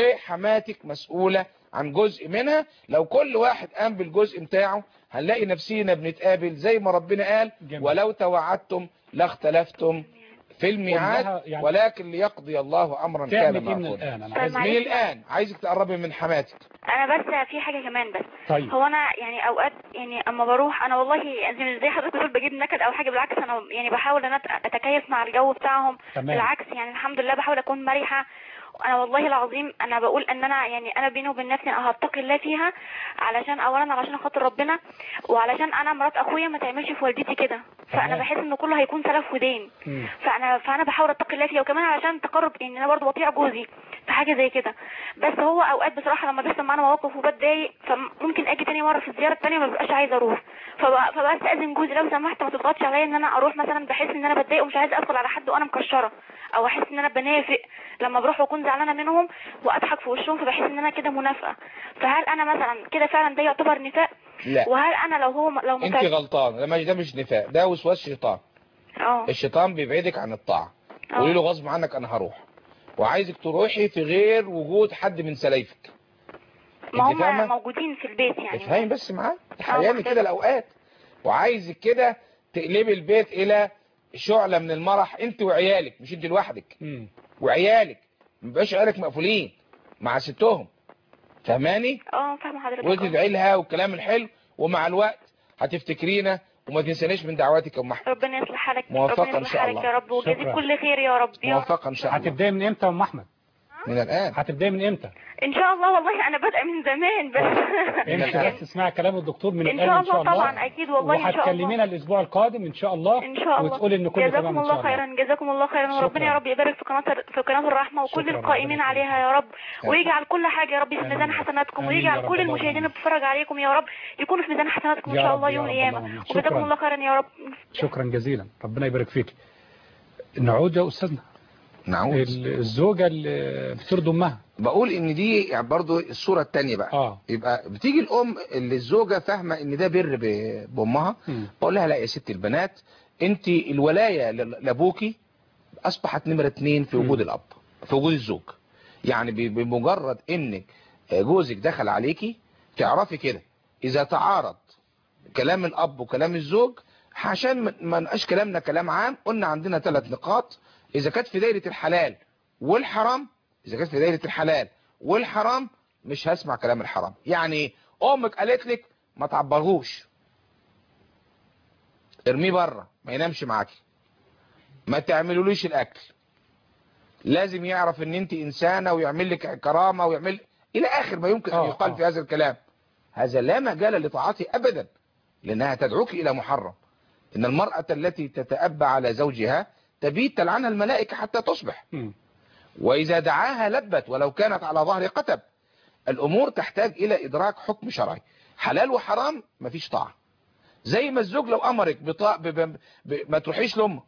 وحماتك مسؤولة عن جزء منها لو كل واحد قام بالجزء بتاعه هنلاقي نفسينا بنتقابل زي ما ربنا قال جميل. ولو توعدتم لاختلفتم في الميعاد كلها يعني- ولكن ليقضي الله امرا كان تعمل ايه من مفعولا الان انا طيب عايز معلش. من الان عايزك تقربي من حماتك انا بس في حاجه كمان بس طيب هو انا يعني اوقات يعني اما بروح انا والله يعني مش زي حضرتك بتقول بجيب نكد او حاجه بالعكس انا يعني بحاول ان أنا اتكيف مع الجو بتاعهم تمام. بالعكس يعني الحمد لله بحاول اكون مرحه انا والله العظيم انا بقول ان انا يعني انا بيني وبين نفسي انا هتقي الله فيها علشان اولا علشان خاطر ربنا وعلشان انا مرات اخويا ما تعملش في والدتي كده فانا تمام. بحس ان كله هيكون سلف ودين مم. فانا فانا بحاول اتقي الله فيها وكمان علشان تقرب ان انا برضو بطيع جوزي في حاجه زي كده بس هو اوقات بصراحه لما بيحصل معانا مواقف وبتضايق فممكن اجي تاني مره في الزياره التانيه ما ببقاش عايزه اروح فب- فبستاذن جوزي لو سمحت ما تضغطش عليا ان انا اروح مثلا بحس ان انا بتضايق ومش عايزه ادخل على حد وانا مكشره او احس ان انا بنافق لما بروح واكون زعلانه منهم واضحك في وشهم فبحس ان انا كده منافقه فهل انا مثلا كده فعلا ده يعتبر نفاق لا وهل انا لو هو لو انت متأكد غلطان ده مش ده مش نفاق ده وسواس شيطان اه الشيطان بيبعدك عن الطاعه آه. قولي له غصب عنك انا هروح وعايزك تروحي في غير وجود حد من سلايفك ما انت فاهمة؟ هم موجودين في البيت يعني افهمي بس معاه آه، تخيلي محتاجة. كده الاوقات وعايزك كده تقلبي البيت الى شعله من المرح انت وعيالك مش انت لوحدك مم. وعيالك ما يبقاش عيالك مقفولين مع ستهم فهماني اه فاهمه حضرتك آه. وتدعي لها والكلام الحلو ومع الوقت هتفتكرينا وما تنسانيش من دعواتك يا ام احمد ربنا يصلح حالك موفقة ربنا إن يصلح شاء حالك الله. يا رب وجزيك شكرا. كل خير يا رب يا رب. موفقه ان شاء الله هتبداي من امتى يا ام احمد من الان هتبداي من امتى ان شاء الله والله انا بادئه من زمان بس امشي بس اسمعي كلام الدكتور من ان الان شاء ان شاء الله الله طبعا اكيد والله ان شاء الله وهتكلمينا الاسبوع القادم ان شاء الله ان شاء الله وتقولي ان كله جزاكم تمام ان الله شاء الله خيرا جزاكم الله خيرا وربنا شكرا. يا رب يبارك في قناه في قناه الرحمه وكل شكرا، القائمين ربنا عليها يا رب ويجعل كل حاجه يا رب في آمين ميزان يا رب. حسناتكم آمين يا ويجعل رب، كل اللهم المشاهدين آمين. اللي بتتفرج عليكم يا رب يكونوا في ميزان حسناتكم ان يا شاء رب، الله يا يوم رب، القيامه اللهم آمين. وجزاكم شكرا. الله خيرا يا رب شكرا جزيلا ربنا يبارك فيك نعود يا استاذنا نعود ال- الزوجه اللي بترضي امها بقول ان دي يعني برضو الصورة التانية بقى اه يبقى بتيجي الام اللي الزوجة فاهمة ان ده بر ب- بامها مم. بقول لها لا يا ست البنات انت الولاية ل- لابوكي اصبحت نمرة اتنين في وجود مم. الاب في وجود الزوج يعني ب- بمجرد انك جوزك دخل عليكي تعرفي كده اذا تعارض كلام الاب وكلام الزوج عشان ما- ما نبقاش كلامنا كلام عام قلنا عندنا ثلاث نقاط اذا كانت في دايرة الحلال والحرام اذا كانت في دايرة الحلال والحرام مش هسمع كلام الحرام يعني ايه؟ امك قالت لك ما تعبرهوش ارميه بره ما ينامش معاكي ما تعملوليش الاكل لازم يعرف ان انت انسانة ويعمل لك كرامة ويعمل الى اخر ما يمكن ان آه، يقال آه. في هذا الكلام هذا لا مجال لطاعته ابدا لانها تدعوك الى محرم ان المرأة التي تتأبى على زوجها تبيت تلعنها الملائكة حتى تصبح مم. وإذا دعاها لبت ولو كانت على ظهر قتب الأمور تحتاج إلى إدراك حكم شرعي حلال وحرام مفيش طاعة زي ما الزوج لو أمرك بطاع ب... ب... ب... ما تروحيش لأمك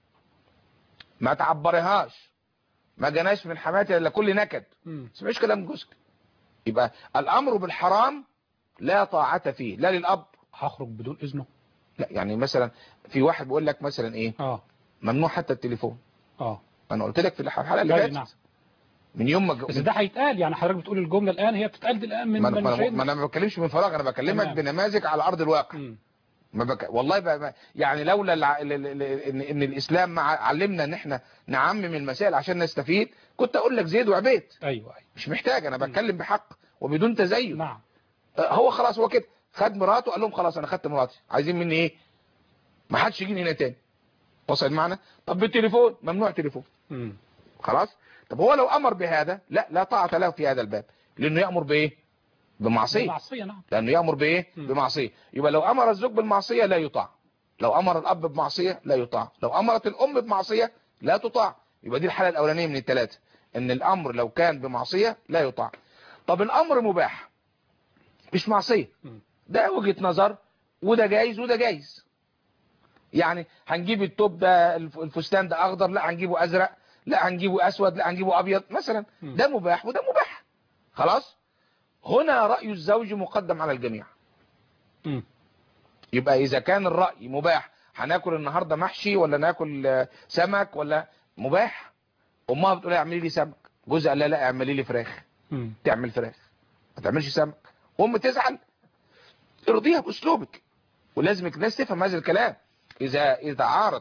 ما تعبريهاش ما جناش من حماتي إلا كل نكد مم. ما تسمعيش كلام جوزك يبقى الأمر بالحرام لا طاعة فيه لا للأب هخرج بدون اذنه لا يعني مثلا في واحد بيقول لك مثلا إيه اه ممنوع حتى التليفون اه أنا قلت لك في الحلقة اللي لا فاتت نعم من يوم ما بس ده هيتقال يعني حضرتك بتقول الجمله الان هي بتتقال دي الان من ما انا من ما أنا- مشاهدنا. ما انا ما بتكلمش من فراغ انا بكلمك تمام. بنماذج على ارض الواقع مم. ما بك... والله بقى ما... يعني لولا الع... ال... ال... ال... ان ان الاسلام مع... علمنا ان احنا نعمم المسائل عشان نستفيد كنت اقول لك زيد وعبيد ايوه ايوه مش محتاج انا بتكلم بحق وبدون تزين نعم آه، هو خلاص هو كده خد مراته قال لهم خلاص انا خدت مراتي عايزين مني ايه ما حدش يجيني هنا تاني وصل معنا طب بالتليفون ممنوع تليفون مم. خلاص طب هو لو امر بهذا لا لا طاعه له في هذا الباب لانه يامر بايه بمعصيه معصيه نعم لانه يامر بايه مم. بمعصيه يبقى لو امر الزوج بالمعصيه لا يطاع لو امر الاب بمعصيه لا يطاع لو امرت الام بمعصيه لا تطاع يبقى دي الحاله الاولانيه من الثلاثه ان الامر لو كان بمعصيه لا يطاع طب الامر مباح مش معصيه مم. ده وجهه نظر وده جايز وده جايز يعني هنجيب التوب ده الف- الفستان ده اخضر لا هنجيبه ازرق لا هنجيبه اسود لا هنجيبه ابيض مثلا مم. ده مباح وده مباح خلاص هنا رأي الزوج مقدم على الجميع مم. يبقى إذا كان الرأي مباح هناكل النهاردة محشي ولا ناكل آه، سمك ولا مباح أمها بتقول لها اعملي لي سمك جوزها قال لها لا اعملي لي فراخ مم. تعمل فراخ ما تعملش سمك أم تزعل ارضيها بأسلوبك ولازم الناس تفهم هذا الكلام إذا إذا عارض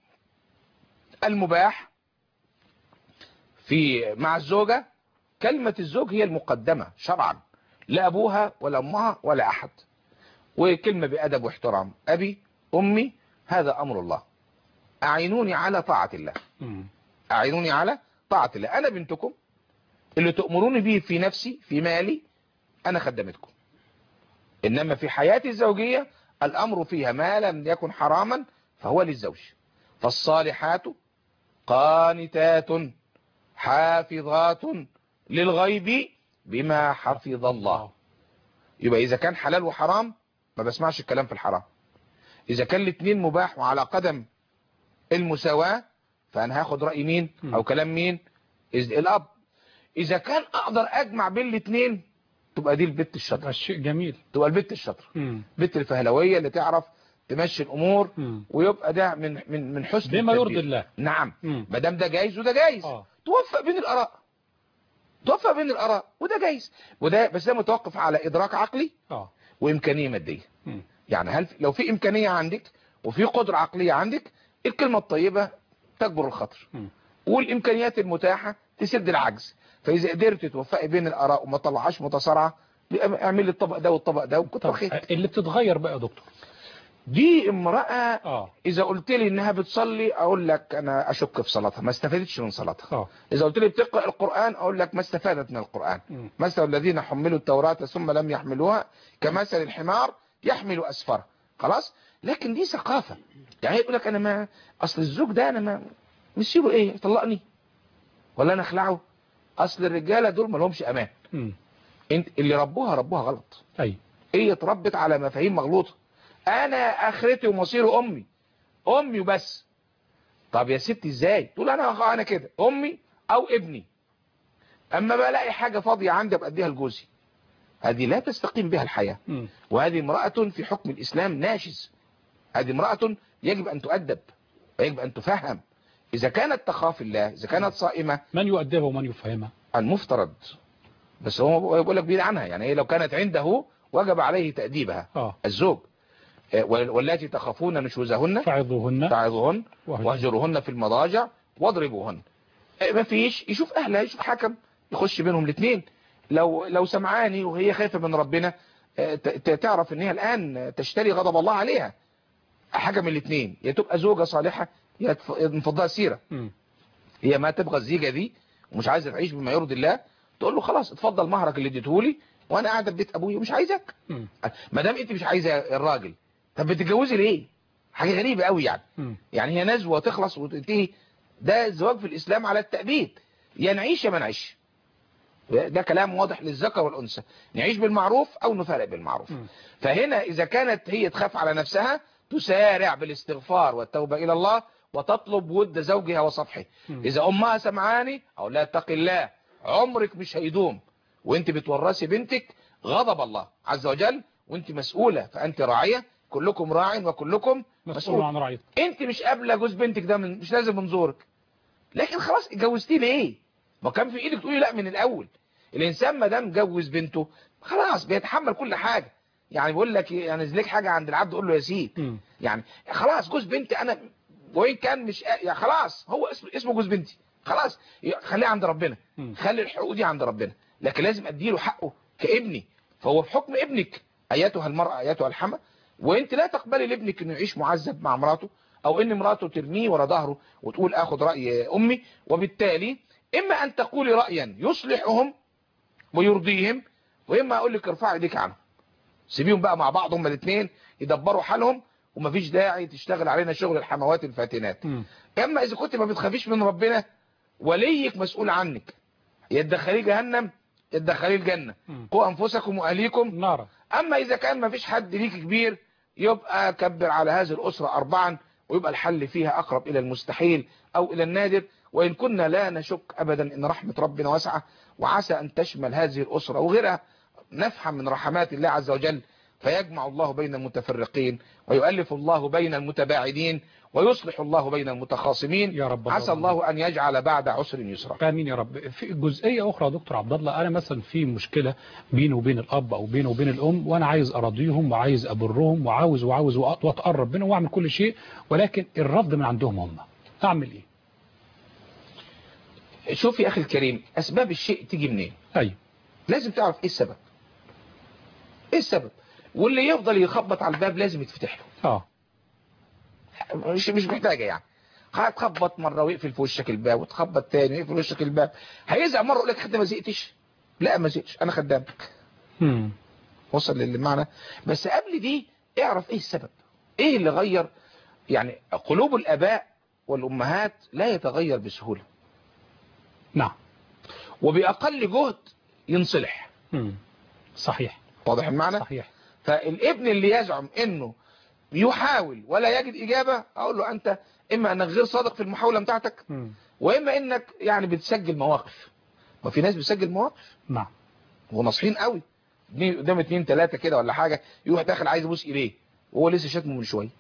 المباح في مع الزوجة كلمة الزوج هي المقدمة شرعا لا أبوها ولا أمها ولا أحد وكلمة بأدب واحترام أبي أمي هذا أمر الله أعينوني على طاعة الله مم. أعينوني على طاعة الله أنا بنتكم اللي تأمروني به في نفسي في مالي أنا خدمتكم إنما في حياتي الزوجية الأمر فيها ما لم يكن حراما فهو للزوج فالصالحات قانتات حافظات للغيب بما حفظ الله يبقى إذا كان حلال وحرام ما بسمعش الكلام في الحرام إذا كان الاثنين مباح وعلى قدم المساواة فأنا هاخد رأي مين أو كلام مين إذ- الأب إذا كان أقدر أجمع بين الاثنين تبقى دي البت الشاطرة شيء جميل تبقى البت الشاطرة مم. البت الفهلوية اللي تعرف تمشي الأمور مم. ويبقى ده من من من حسن بما التدبير. يرضي الله نعم مم. ما دام ده جايز وده جايز آه. توفق بين الآراء توفق بين الآراء وده جايز وده بس ده متوقف على إدراك عقلي اه وإمكانية مادية مم. يعني هل لو في إمكانية عندك وفي قدرة عقلية عندك الكلمة الطيبة تجبر الخطر مم. والإمكانيات المتاحة تسد العجز فإذا قدرت توفقي بين الآراء وما طلعهاش متصارعة يبقى اعملي الطبق ده والطبق ده وكتر طب خير اللي بتتغير بقى يا دكتور دي امرأة اه إذا قلت لي إنها بتصلي أقول لك أنا أشك في صلاتها ما استفادتش من صلاتها اه إذا قلت لي بتقرأ القرآن أقول لك ما استفادت من القرآن مم. مثل الذين حملوا التوراة ثم لم يحملوها كمثل الحمار يحمل أسفرا خلاص لكن دي ثقافة يعني يقول لك أنا ما أصل الزوج ده أنا ما نسيبه إيه طلقني ولا أنا أخلعه أصل الرجالة دول ما لهمش أمان مم. انت اللي ربوها ربوها غلط اي هي اتربت على مفاهيم مغلوطة انا اخرتي ومصيري امي امي وبس طب يا ستي ازاي تقول انا انا كده امي او ابني اما بلاقي حاجة فاضية عندي ابقى اديها لجوزي هذه لا تستقيم بها الحياة مم. وهذه امرأة في حكم الاسلام ناشز هذه امرأة يجب ان تؤدب ويجب ان تفهم اذا كانت تخاف الله اذا كانت صائمة من يؤدبها ومن يفهمها المفترض بس هو بيقول لك بعيد عنها يعني هي لو كانت عنده وجب عليه تأديبها اه الزوج آه، وال- واللاتي تخافون نشوزهن فعظوهن فعظوهن واهجر- واهجروهن في المضاجع واضربوهن آه، ما فيش يشوف اهلها يشوف حكم يخش بينهم الاثنين لو لو سمعاني وهي خايفه من ربنا آه، ت- ت- تعرف ان هي الان تشتري غضب الله عليها حاجه من الاثنين يا تبقى زوجه صالحه يا تف- من فضلها سيره مم. هي ما تبغى الزيجه دي ومش عايزه تعيش بما يرضي الله تقول له خلاص اتفضل مهرك اللي اديتهولي وانا قاعده في بيت ابويا ومش عايزك مم. ما دام انت مش عايزه الراجل طب بتتجوزي ليه حاجه غريبه قوي يعني مم. يعني هي نزوه تخلص وتنتهي ده الزواج في الاسلام على التأبيد يا نعيش يا ما نعيش ده كلام واضح للذكر والانثى نعيش بالمعروف او نفارق بالمعروف مم. فهنا اذا كانت هي تخاف على نفسها تسارع بالاستغفار والتوبه الى الله وتطلب ود زوجها وصفحه مم. اذا امها سمعاني او لا اتق الله عمرك مش هيدوم وانت بتورثي بنتك غضب الله عز وجل وانت مسؤولة فانت راعية كلكم راع وكلكم مسؤول مسؤول عن رعيته انت مش قابلة جوز بنتك ده من مش لازم منظورك لكن خلاص اتجوزتيه ليه ما كان في ايدك تقولي لا من الاول الانسان ما دام جوز بنته خلاص بيتحمل كل حاجة يعني بيقول لك يعني لك حاجة عند العبد قول له يا سيد مم. يعني خلاص جوز بنتي انا وين كان مش يعني خلاص هو اسمه اسمه جوز بنتي خلاص خليه عند ربنا مم. خلي الحقوق دي عند ربنا لكن لازم اديله حقه كابني فهو في حكم ابنك ايتها المرأة ايتها الحمى وانت لا تقبلي لابنك انه يعيش معذب مع مراته او ان مراته ترميه ورا ظهره وتقول اخد رأي امي وبالتالي اما ان تقولي رأيا يصلحهم ويرضيهم واما اقول لك ارفعي ايديك عنهم سيبيهم بقى مع بعض هما الاثنين يدبروا حالهم ومفيش داعي تشتغل علينا شغل الحموات الفاتنات مم. اما اذا كنت ما بتخافيش من ربنا وليك مسؤول عنك يا تدخليه جهنم يا تدخليه الجنه مم. قوا انفسكم واهليكم نارا اما اذا كان ما فيش حد ليك كبير يبقى كبر على هذه الاسره اربعا ويبقى الحل فيها اقرب الى المستحيل او الى النادر وان كنا لا نشك ابدا ان رحمه ربنا واسعه وعسى ان تشمل هذه الاسره وغيرها نفحم من رحمات الله عز وجل فيجمع الله بين المتفرقين ويؤلف الله بين المتباعدين ويصلح الله بين المتخاصمين يا رب عسى الله أن يجعل بعد عسر يسرا امين يا رب في جزئيه اخرى يا دكتور عبد الله انا مثلا في مشكله بيني وبين الاب او بيني وبين الام وانا عايز اراضيهم وعايز ابرهم وعاوز وعاوز وأ- واتقرب منهم واعمل كل شيء ولكن الرفض من عندهم هم اعمل ايه شوف يا أخي الكريم أسباب الشيء تيجي منين ايوه لازم تعرف إيه السبب إيه السبب واللي يفضل يخبط على الباب لازم يتفتح له اه مش مش محتاجة يعني هتخبط مره ويقفل في وشك الباب وتخبط تاني ويقفل في وشك الباب هيزعق مره يقول لك حد ما زهقتش لا ما زهقتش انا خدامك مم. وصل للمعنى بس قبل دي اعرف ايه السبب ايه اللي غير يعني قلوب الاباء والامهات لا يتغير بسهولة نعم وباقل جهد ينصلح مم. صحيح واضح المعنى صحيح فالابن اللي يزعم انه يحاول ولا يجد اجابة اقول له انت اما انك غير صادق في المحاولة بتاعتك مم. واما انك يعني بتسجل مواقف ما في ناس بتسجل مواقف نعم وناصحين قوي اتنين- قدام اتنين تلاتة كده ولا حاجة يروح داخل عايز يبوس ايديه وهو لسه شاتمه من شوية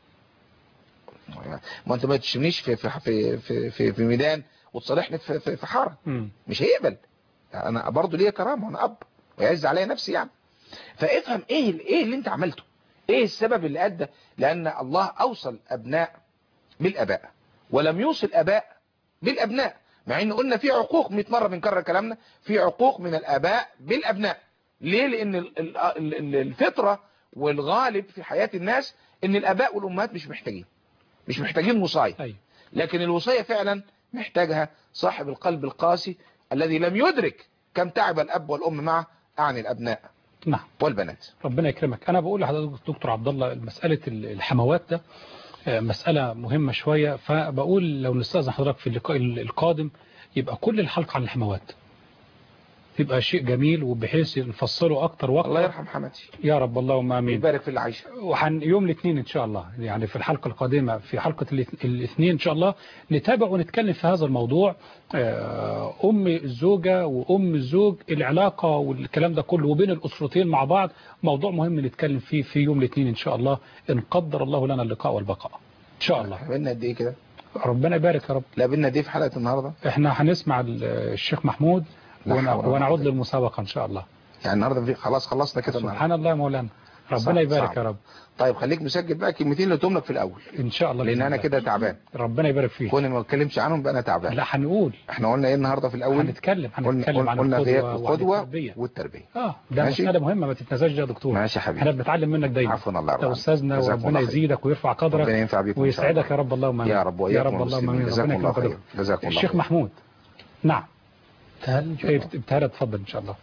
ما انت ما تشمنيش في في في في, في, في ميدان وتصالحني في في, في حارة مم. مش هيقبل انا برضه ليا كرامة وانا اب ويعز عليا نفسي يعني فافهم ايه ال- ايه اللي انت عملته ايه السبب اللي ادى لان الله اوصل ابناء بالاباء ولم يوصل اباء بالابناء مع ان قلنا في عقوق 100 مره بنكرر كلامنا في عقوق من الاباء بالابناء ليه لان ال- ال- ال- الفطره والغالب في حياه الناس ان الاباء والامهات مش محتاجين مش محتاجين وصايه أيوة. لكن الوصيه فعلا محتاجها صاحب القلب القاسي الذي لم يدرك كم تعب الاب والام معه عن الابناء نعم والبنات ربنا يكرمك انا بقول لحضرتك دكتور عبد الله مساله ال- الحموات ده آه، مساله مهمه شويه فبقول لو نستاذن حضرتك في اللقاء ال- القادم يبقى كل الحلقه عن الحموات يبقى شيء جميل وبحيث نفصله اكتر الله واكتر يرحم حماتي يا رب اللهم امين ويبارك في اللي عايشه وحن يوم الاثنين ان شاء الله يعني في الحلقه القادمه في حلقه الاث- الاثنين ان شاء الله نتابع ونتكلم في هذا الموضوع آه، ام الزوجه وام الزوج العلاقه والكلام ده كله وبين الاسرتين مع بعض موضوع مهم نتكلم فيه في يوم الاثنين ان شاء الله ان قدر الله لنا اللقاء والبقاء ان شاء الله بينا قد ايه كده ربنا يبارك يا رب لا بينا قد ايه في حلقه النهارده احنا هنسمع ال- الشيخ محمود لا ون- حول ولا ونعود قوة. للمسابقه ان شاء الله يعني النهارده في خلاص خلصنا كده النهارده سبحان الله يا مولانا صعب- ربنا يبارك صعب. يا رب طيب خليك مسجل بقى كلمتين اللي قلتهم لك في الاول ان شاء الله لان بإذن انا الله. كده تعبان ربنا يبارك فيك كوني ما اتكلمش عنهم بقى انا تعبان لا هنقول احنا قلنا ايه النهارده في الاول هنتكلم قلنا هنتكلم عن قلنا غياب القدوة وعن القدوه التربية والتربيه اه ده ماشي. مسألة مهمة ما تتنساش دي يا دكتور ماشي يا حبيبي احنا بنتعلم منك دايما عفوا الله يرضى يا عنك. استاذنا جزاكم وربنا الله خير. يزيدك ويرفع ربنا قدرك ينفع بيكم إن شاء ويسعدك الله. يا رب اللهم امين يا رب يا وإياكم رب اللهم المسلمين. امين جزاكم ربنا الله يكرمك خير. جزاكم الله الشيخ خير. محمود نعم ابتهال اتفضل ان شاء الله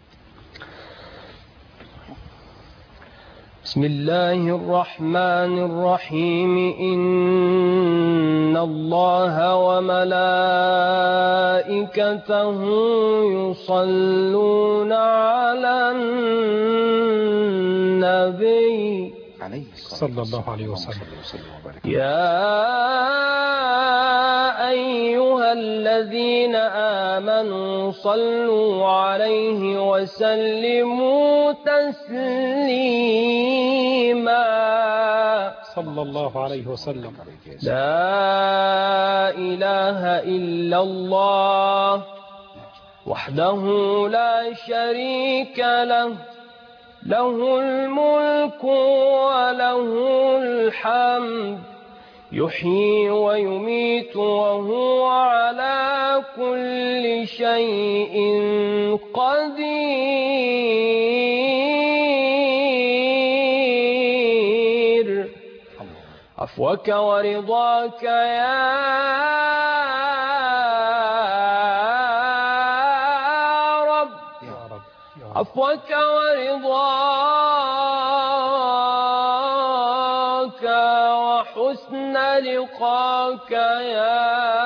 بسم الله الرحمن الرحيم إن الله وملائكته يصلون على النبي عليه الصلاه صلى الله عليه وسلم. اللهم صل وسلم وبارك يا أيها الذين آمنوا صلوا عليه وسلموا تسليما صلى الله عليه وسلم عليك يا سيدي. لا إله إلا الله وحده لا شريك له له الملك وله الحمد يحيي ويميت وهو على كل شيء قدير عفوك ورضاك يا رب يا رب يا رب عفوك ورضاك وحسن لقاك يا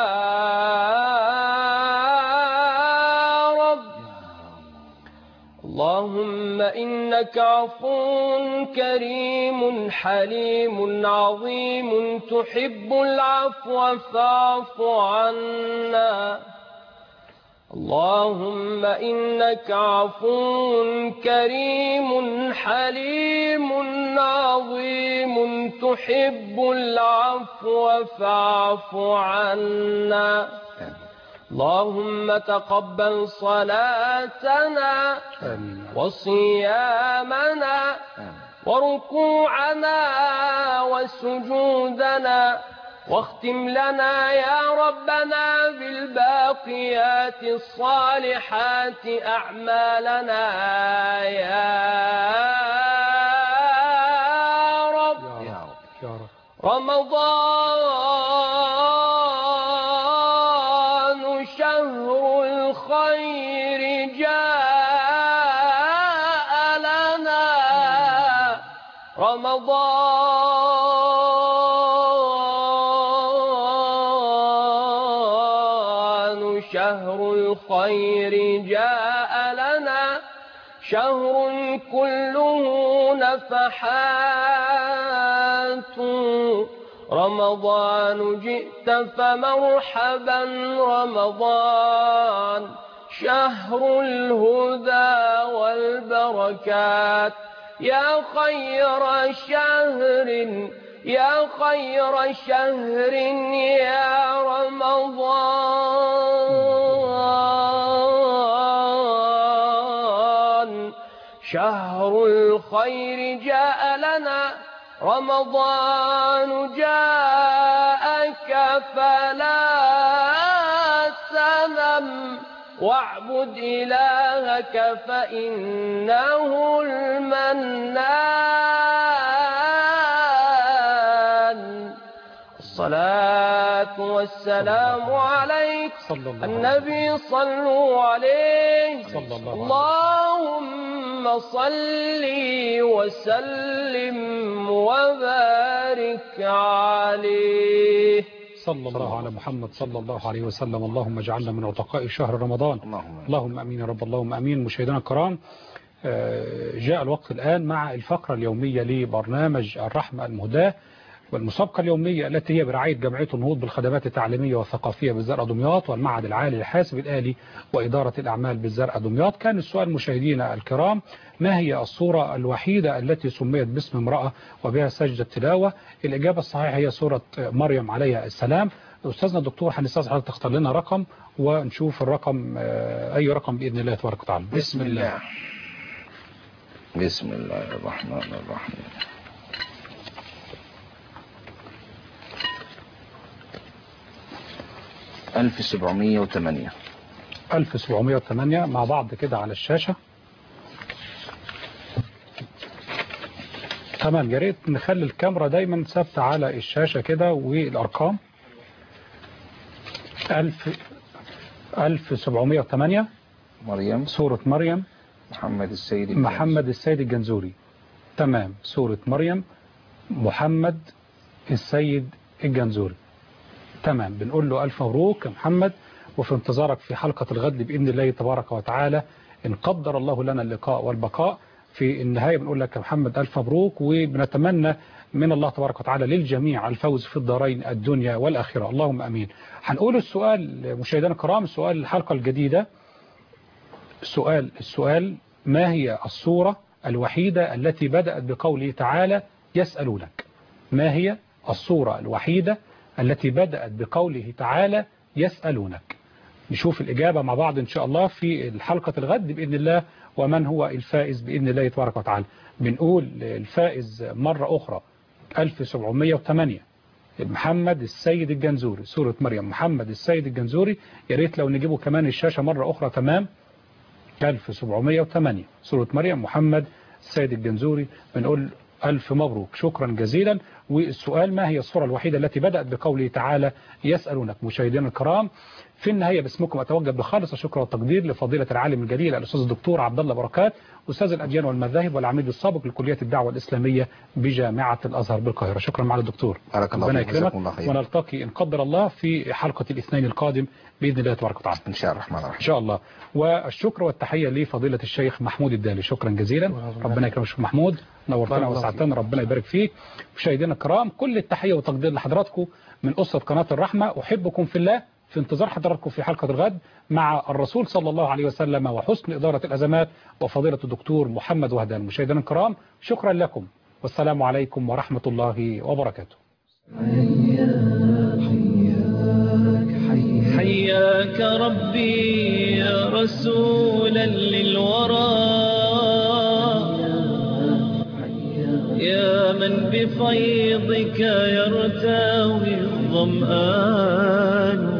رب اللهم إنك عفو كريم حليم عظيم تحب العفو فاعف عنا اللهم إنك عفو كريم حليم عظيم تحب العفو فاعف عنا اللهم تقبل صلاتنا آمين. وصيامنا وركوعنا وسجودنا واختم لنا يا ربنا بالباقيات الصالحات أعمالنا يا رب يا رب يا رب رمضان رمضان شهر الخير جاء لنا شهر كله نفحات رمضان جئت فمرحبا رمضان شهر الهدى والبركات يا خير شهر يا خير شهر يا رمضان شهر الخير جاء لنا رمضان جاءك فلا سنم واعبد إلهك فإنه المنان الصلاة والسلام عليك صلى الله عليه النبي صلوا عليه صلى الله عليه اللهم صل وسلم وبارك عليه صلى الله على محمد صلى الله عليه وسلم اللهم اجعلنا من عتقاء شهر رمضان اللهم اللهم امين يا رب اللهم امين مشاهدينا الكرام آه، جاء الوقت الآن مع الفقرة اليومية لبرنامج الرحمة المهداة والمسابقة اليومية التي هي برعاية جمعية النهوض بالخدمات التعليمية والثقافية بالزرقاء دمياط والمعهد العالي للحاسب الآلي وإدارة الأعمال بالزرقاء دمياط كان السؤال مشاهدينا الكرام ما هي الصورة الوحيدة التي سميت باسم امرأة وبها سجدة تلاوة الإجابة الصحيحة هي سورة مريم عليها السلام أستاذنا الدكتور هنستاذ حضرتك تختار لنا رقم ونشوف الرقم آه، أي رقم بإذن الله تبارك وتعالى بسم الله بسم الله الرحمن الرحيم ألف سبعمية وثمانية 1708 مع بعض كده على الشاشة تمام يا ريت نخلي الكاميرا دايما ثابته على الشاشة كده والأرقام 1000 1708 مريم سورة مريم محمد السيد الجامع. محمد السيد الجنزوري تمام سورة مريم محمد السيد الجنزوري تمام بنقول له ألف مبروك يا محمد وفي انتظارك في حلقة الغد بإذن الله تبارك وتعالى إن قدر الله لنا اللقاء والبقاء في النهاية بنقول لك يا محمد ألف مبروك وبنتمنى من الله تبارك وتعالى للجميع الفوز في الدارين الدنيا والآخرة اللهم أمين هنقول السؤال مشاهدينا الكرام سؤال الحلقة الجديدة السؤال السؤال ما هي الصورة الوحيدة التي بدأت بقوله تعالى يسألونك ما هي الصورة الوحيدة التي بدأت بقوله تعالى يسألونك نشوف الإجابة مع بعض إن شاء الله في الحلقة الغد بإذن الله ومن هو الفائز بإذن الله تبارك وتعالى بنقول الفائز مرة أخرى 1708 محمد السيد الجنزوري سورة مريم محمد السيد الجنزوري يا ريت لو نجيبه كمان الشاشة مرة أخرى تمام 1708 سورة مريم محمد السيد الجنزوري بنقول ألف مبروك شكرا جزيلا والسؤال ما هي الصورة الوحيدة التي بدأت بقوله تعالى يسألونك مشاهدينا الكرام في النهاية باسمكم أتوجه بخالص الشكر والتقدير لفضيلة العالم الجليل الأستاذ الدكتور عبد الله بركات أستاذ الأديان والمذاهب والعميد السابق لكلية الدعوة الإسلامية بجامعة الأزهر بالقاهرة شكرا معالي الدكتور بارك الله ربنا فيك جزاكم يكرمك الله خير ونلتقي إن قدر الله في حلقة الاثنين القادم بإذن الله تبارك وتعالى إن شاء الله الرحمن الرحيم إن شاء الله والشكر والتحية لفضيلة الشيخ محمود الدالي شكرا جزيلا ربنا يكرمك شيخ محمود نورتنا بارك الله وسعدتنا ربنا يبارك فيك مشاهدينا الكرام كل التحية والتقدير لحضراتكم من أسرة قناة الرحمة أحبكم في الله في انتظار حضراتكم في حلقة الغد مع الرسول صلى الله عليه وسلم وحسن إدارة الأزمات وفضيلة الدكتور محمد وهدان مشاهدينا الكرام شكرا لكم والسلام عليكم ورحمة الله وبركاته حياك ربي يا رسولا للورى يا من بفيضك يرتوي الظمآن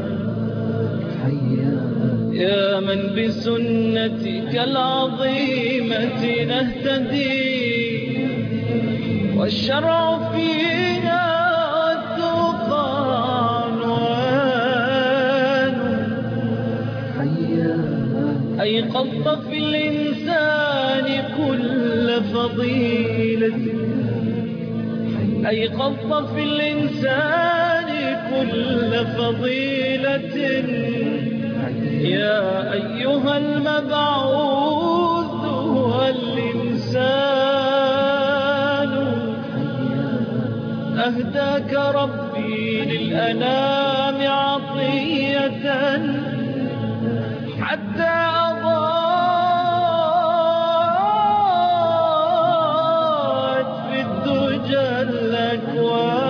يا من بسنتك العظيمة نهتدي والشرع فينا والتقى عنوان أيقظت في الإنسان كل فرد فضيلة أيقظت في الإنسان كل فضيلة يا أيها المبعوث هو الإنسان أهداك ربي للأنام عطية حتى